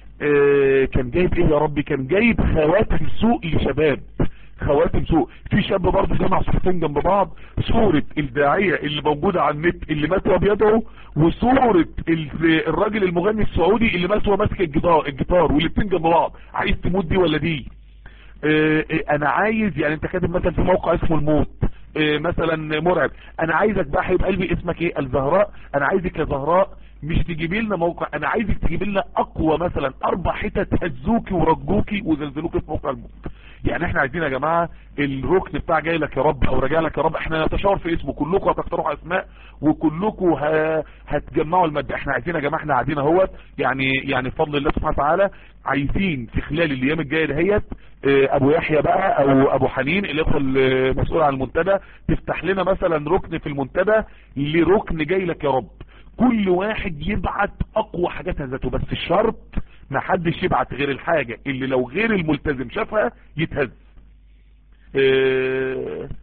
آه، كان جايب ايه يا ربي كان جايب خواتم سوق لشباب خواتم سوق في شاب برضه جمع صورتين جنب بعض صورة الداعية اللي موجودة على النت اللي مات وهو بيدعو وصورة ال- الراجل المغني السعودي اللي مات وهو ماسك الجيتار الجيتار والاتنين جنب بعض عايز تموت دي ولا دي آه، آه، انا عايز يعني انت كاتب مثلا في موقع اسمه الموت آه، مثلا مرعب انا عايزك بقى حبيب قلبي اسمك ايه الزهراء انا عايزك يا زهراء مش تجيبي لنا موقع انا عايزك تجيبي لنا اقوى مثلا اربع حتت هزوكي ورجوكي وزلزلوكي في موقع الموت يعني احنا عايزين يا جماعه الركن بتاع جاي لك يا رب او راجع لك يا رب احنا نتشاور في اسمه كلكم هتقترحوا اسماء وكلكم ه... هتجمعوا الماده احنا عايزين يا جماعه احنا قاعدين اهوت يعني يعني بفضل الله سبحانه وتعالى عايزين في خلال الايام الجايه دهيت اه، ابو يحيى بقى او ابو حنين الاخوه المسؤول عن المنتدى تفتح لنا مثلا ركن في المنتدى لركن جاي لك يا رب كل واحد يبعت اقوى حاجات هزته بس الشرط ما حدش يبعت غير الحاجة اللي لو غير الملتزم شافها يتهز اه، اه،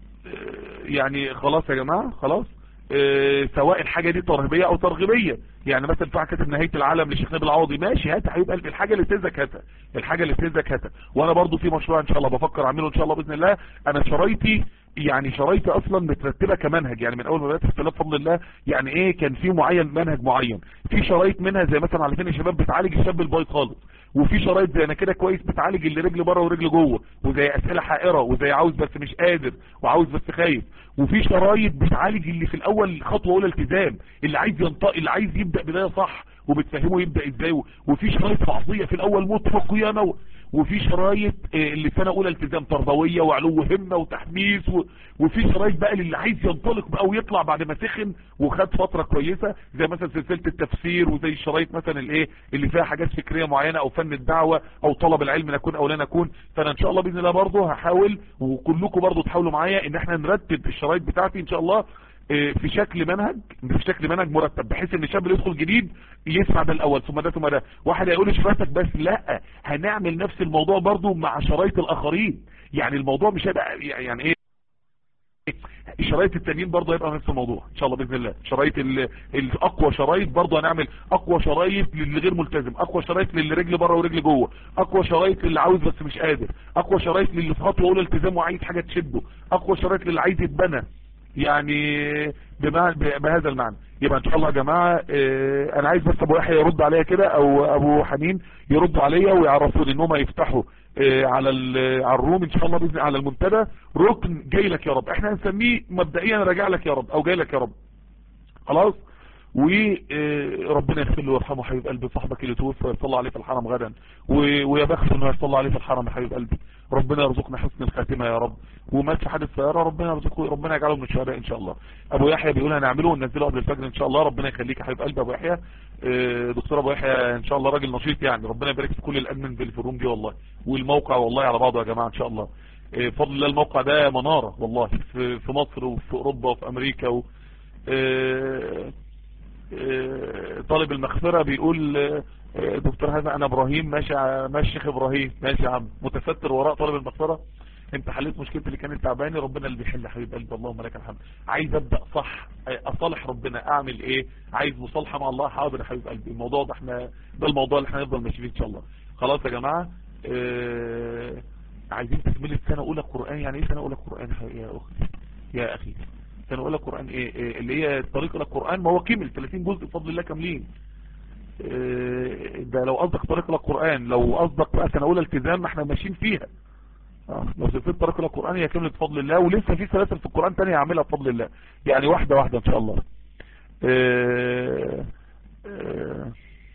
يعني خلاص يا جماعة خلاص اه، سواء الحاجة دي ترهيبية او ترغيبية يعني مثلا في كاتب نهاية العالم لشيخ نبيل العوضي ماشي هات هيبقى الحاجة اللي تهزك هاتها الحاجة اللي تهزك هاتها وانا برضو في مشروع ان شاء الله بفكر اعمله ان شاء الله باذن الله انا شرايطي يعني شرايطي اصلا مترتبه كمنهج يعني من اول ما بدات اختلاف فضل الله يعني ايه كان في معين منهج معين في شرايط منها زي مثلا على فين الشباب بتعالج الشاب البايظ خالص وفي شرايط زي انا كده كويس بتعالج اللي رجل بره ورجل جوه وزي اسئله حائره وزي عاوز بس مش قادر وعاوز بس خايف وفي شرايط بتعالج اللي في الاول خطوه اولى التزام اللي عايز ينطق اللي عايز يبدا بدايه صح وبتفهمه يبدا ازاي وفي شرايط فحصيه في الاول مطلق يا نو وفي شرايط آه، اللي سنه اولى التزام تربويه وعلو همه وتحميس و... وفي شرايط بقى اللي عايز ينطلق بقى ويطلع بعد ما سخن وخد فتره كويسه زي مثلا سلسله التفسير وزي الشرايط مثلا الايه اللي فيها حاجات فكريه معينه او فن الدعوه او طلب العلم نكون او لا نكون فانا ان شاء الله باذن الله برضه هحاول وكلكم برضه تحاولوا معايا ان احنا نرتب الشرايط بتاعتي ان شاء الله آه، في شكل منهج في شكل منهج مرتب بحيث ان الشاب اللي يدخل جديد يسمع ده الاول ثم ده ثم ده واحد هيقول شرايطك بس لا هنعمل نفس الموضوع برضو مع شرايط الاخرين يعني الموضوع مش هيبقى يعني ايه الشرايط التانيين برضه هيبقى نفس الموضوع ان شاء الله باذن الله شرايط ال- الاقوى شرايط برضه هنعمل اقوى شرايط للي غير ملتزم اقوى شرايط للي رجل بره ورجل جوه اقوى شرايط للي عاوز بس مش قادر اقوى شرايط للي في خطوه اولى التزام وعايز حاجه تشده اقوى شرايط للي عايز يتبنى يعني بمع... ب- بهذا المعنى يبقى ان شاء الله يا جماعه اه انا عايز بس ابو يحيى يرد عليا كده او ابو حنين يردوا عليا ويعرفوني ان هم يفتحوا اه على ال- على الروم ان شاء الله باذن على المنتدى ركن جاي لك يا رب احنا هنسميه مبدئيا راجع لك يا رب او جاي لك يا رب خلاص وربنا يغفر له ويرحمه حبيب قلبي صاحبك اللي توفى ويصلى عليه في الحرم غدا و- ويا بخت انه يصلى عليه في الحرم يا حبيب قلبي ربنا يرزقنا حسن الخاتمه يا رب ومات في حادث سياره ربنا يرزقه ربنا يجعله من الشهداء ان شاء الله ابو يحيى بيقول هنعمله وننزله قبل الفجر ان شاء الله ربنا يخليك يا حبيب قلبي ابو يحيى آه، دكتور ابو يحيى ان شاء الله راجل نشيط يعني ربنا يبارك في كل الادمن اللي في الروم دي والله والموقع والله على بعضه يا جماعه ان شاء الله آه، بفضل الله الموقع ده مناره والله في في مصر وفي اوروبا وفي امريكا و آه، آه، طالب المغفرة بيقول آه، آه، دكتور هذا انا ابراهيم ماشي ع- ماشي شيخ ابراهيم ماشي يا عم متستر وراء طالب المغفرة انت حليت مشكلتي اللي كانت تعباني ربنا اللي بيحل يا حبيب قلبي اللهم لك الحمد عايز ابدا صح آه، اصالح ربنا اعمل ايه عايز مصالحه مع الله حاضر يا حبيب قلبي الموضوع ده احنا ده الموضوع اللي احنا هنفضل ماشيين فيه ان شاء الله خلاص يا جماعه آه، عايزين تكمله سنه اولى قران يعني ايه سنه اولى قران يا اختي يا اخي سنه اولى قران ايه, إيه اللي هي طريق الى القران ما هو كمل 30 جزء بفضل الله كاملين إيه ده لو قصدك طريق الى القران لو قصدك بقى سنه اولى التزام ما احنا ماشيين فيها اه لو سلسله طريق الى القران هي كملت بفضل الله ولسه في سلاسل في القران تانية هعملها بفضل الله يعني واحده واحده ان شاء الله إيه إيه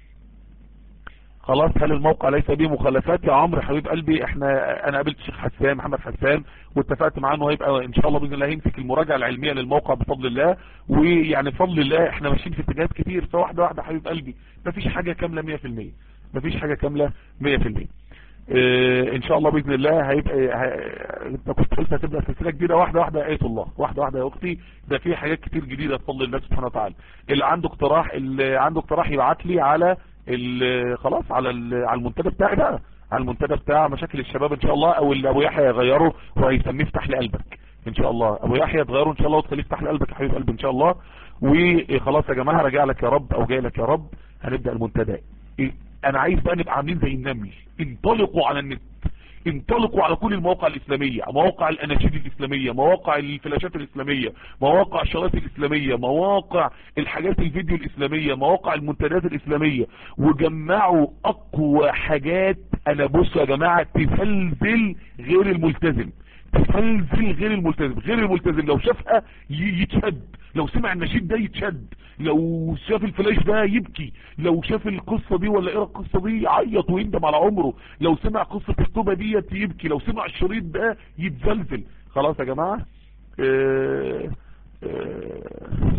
خلاص هل الموقع ليس به مخالفات يا عمرو حبيب قلبي احنا انا قابلت الشيخ حسان محمد حسان واتفقت معاه انه هيبقى ان شاء الله باذن الله يمسك المراجعه العلميه للموقع بفضل الله ويعني بفضل الله احنا ماشيين في اتجاهات كتير فواحده واحده حبيب قلبي مفيش حاجه كامله 100% مفيش حاجه كامله 100% اه ان شاء الله باذن الله هيبقى ه- انت كنت قلت هتبدا سلسله جديده واحده واحده ايه الله واحده واحده يا اختي ده في حاجات كتير جديده بفضل الله سبحانه وتعالى اللي عنده اقتراح اللي عنده اقتراح يبعت لي على ال- خلاص على ال- على المنتدى بتاعي بقى على المنتدى بتاع مشاكل الشباب ان شاء الله او اللي ابو يحيى يغيره وهيسميه افتح لي قلبك ان شاء الله ابو يحيى تغيره ان شاء الله وتخليه افتح لي قلبك يا حبيب قلبي ان شاء الله وخلاص يا جماعه راجع لك يا رب او جاي لك يا رب هنبدا المنتدى إيه؟ انا عايز بقى نبقى عاملين زي النمل انطلقوا على النت انطلقوا على كل المواقع الإسلامية مواقع الأناشيد الإسلامية مواقع الفلاشات الإسلامية مواقع الشرايط الإسلامية مواقع الحاجات الفيديو الإسلامية مواقع المنتديات الإسلامية وجمعوا أقوى حاجات أنا بصوا يا جماعة تزلزل غير الملتزم تزلزل غير الملتزم غير الملتزم لو شافها ي- يتشد لو سمع النشيد ده يتشد لو شاف الفلاش ده يبكي لو شاف القصة دي ولا قرا القصة دي يعيط ويندم على عمره لو سمع قصة التوبة ديت يبكي لو سمع الشريط ده يتزلزل خلاص يا جماعة آه آه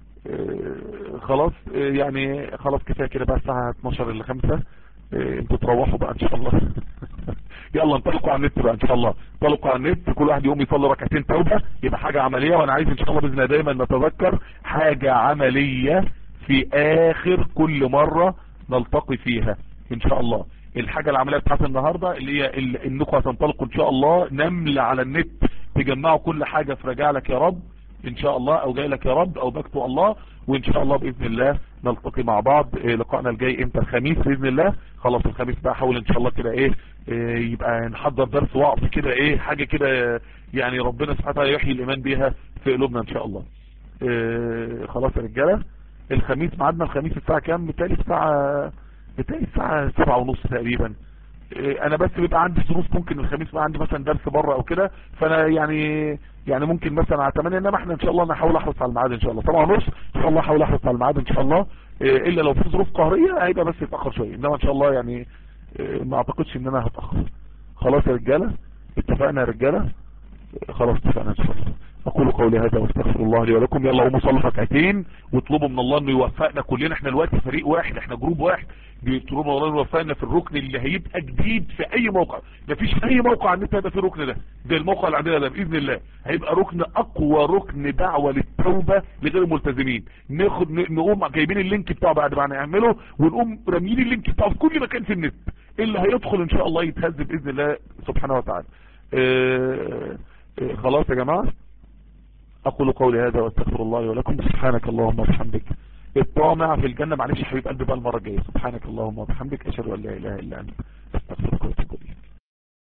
آه، خلاص آه، يعني خلاص كفايه كده بقى الساعه 12 الا 5 انتوا تروحوا بقى ان شاء الله يلا انطلقوا على النت بقى ان شاء الله انطلقوا على النت كل واحد يقوم يصلي ركعتين توبه يبقى حاجه عمليه وانا عايز ان شاء الله باذن الله دايما نتذكر حاجه عمليه في اخر كل مره نلتقي فيها ان شاء الله الحاجه العمليه بتاعت النهارده اللي هي ال- انكم هتنطلقوا ان شاء الله نمل على النت تجمعوا كل حاجه في رجع لك يا رب ان شاء الله او جاي لك يا رب او بكتو الله وان شاء الله باذن الله نلتقي مع بعض إيه، لقائنا الجاي امتى الخميس باذن الله خلاص الخميس بقى حاول ان شاء الله كده ايه إيه، يبقى نحضر درس وعظ كده ايه حاجه كده يعني ربنا سبحانه وتعالى يحيي الايمان بيها في قلوبنا ان شاء الله إيه، خلاص يا رجاله الخميس ميعادنا الخميس الساعه كام بالتالي الساعه بالتالي الساعه سبعة ونص تقريبا إيه، انا بس بيبقى عندي ظروف ممكن الخميس بقى عندي مثلا درس بره او كده فانا يعني يعني ممكن مثلا على 8 انما احنا ان شاء الله انا هحاول احرص على الميعاد ان شاء الله طبعا ونص ان شاء الله هحاول احرص على الميعاد ان شاء الله إيه، الا لو في ظروف قهريه هيبقى بس يتاخر شويه انما ان شاء الله يعني إيه، ما اعتقدش ان انا هتاخر خلاص يا رجاله اتفقنا يا رجاله خلاص اتفقنا ان شاء الله اقول قولي هذا واستغفر الله لي ولكم يلا قوموا صلوا ركعتين واطلبوا من الله انه يوفقنا كلنا احنا دلوقتي فريق واحد احنا جروب واحد بيطلبوا من الله انه يوفقنا في الركن اللي هيبقى جديد في اي موقع مفيش اي موقع على النت هيبقى فيه الركن ده ده الموقع اللي عندنا ده باذن الله هيبقى ركن اقوى ركن دعوه للتوبه لغير الملتزمين ناخد ن- نقوم جايبين اللينك بتاعه بعد ما نعمله ونقوم راميين اللينك بتاعه في كل مكان في النت اللي هيدخل ان شاء الله يتهز باذن الله سبحانه وتعالى اه اه خلاص يا جماعه اقول قولي هذا واستغفر الله لي ولكم سبحانك اللهم وبحمدك الطامع في الجنة معلش يا حبيب قلبي بقى المرة الجاية سبحانك اللهم وبحمدك اشهد ان لا اله الا انت استغفرك واتوب إليك.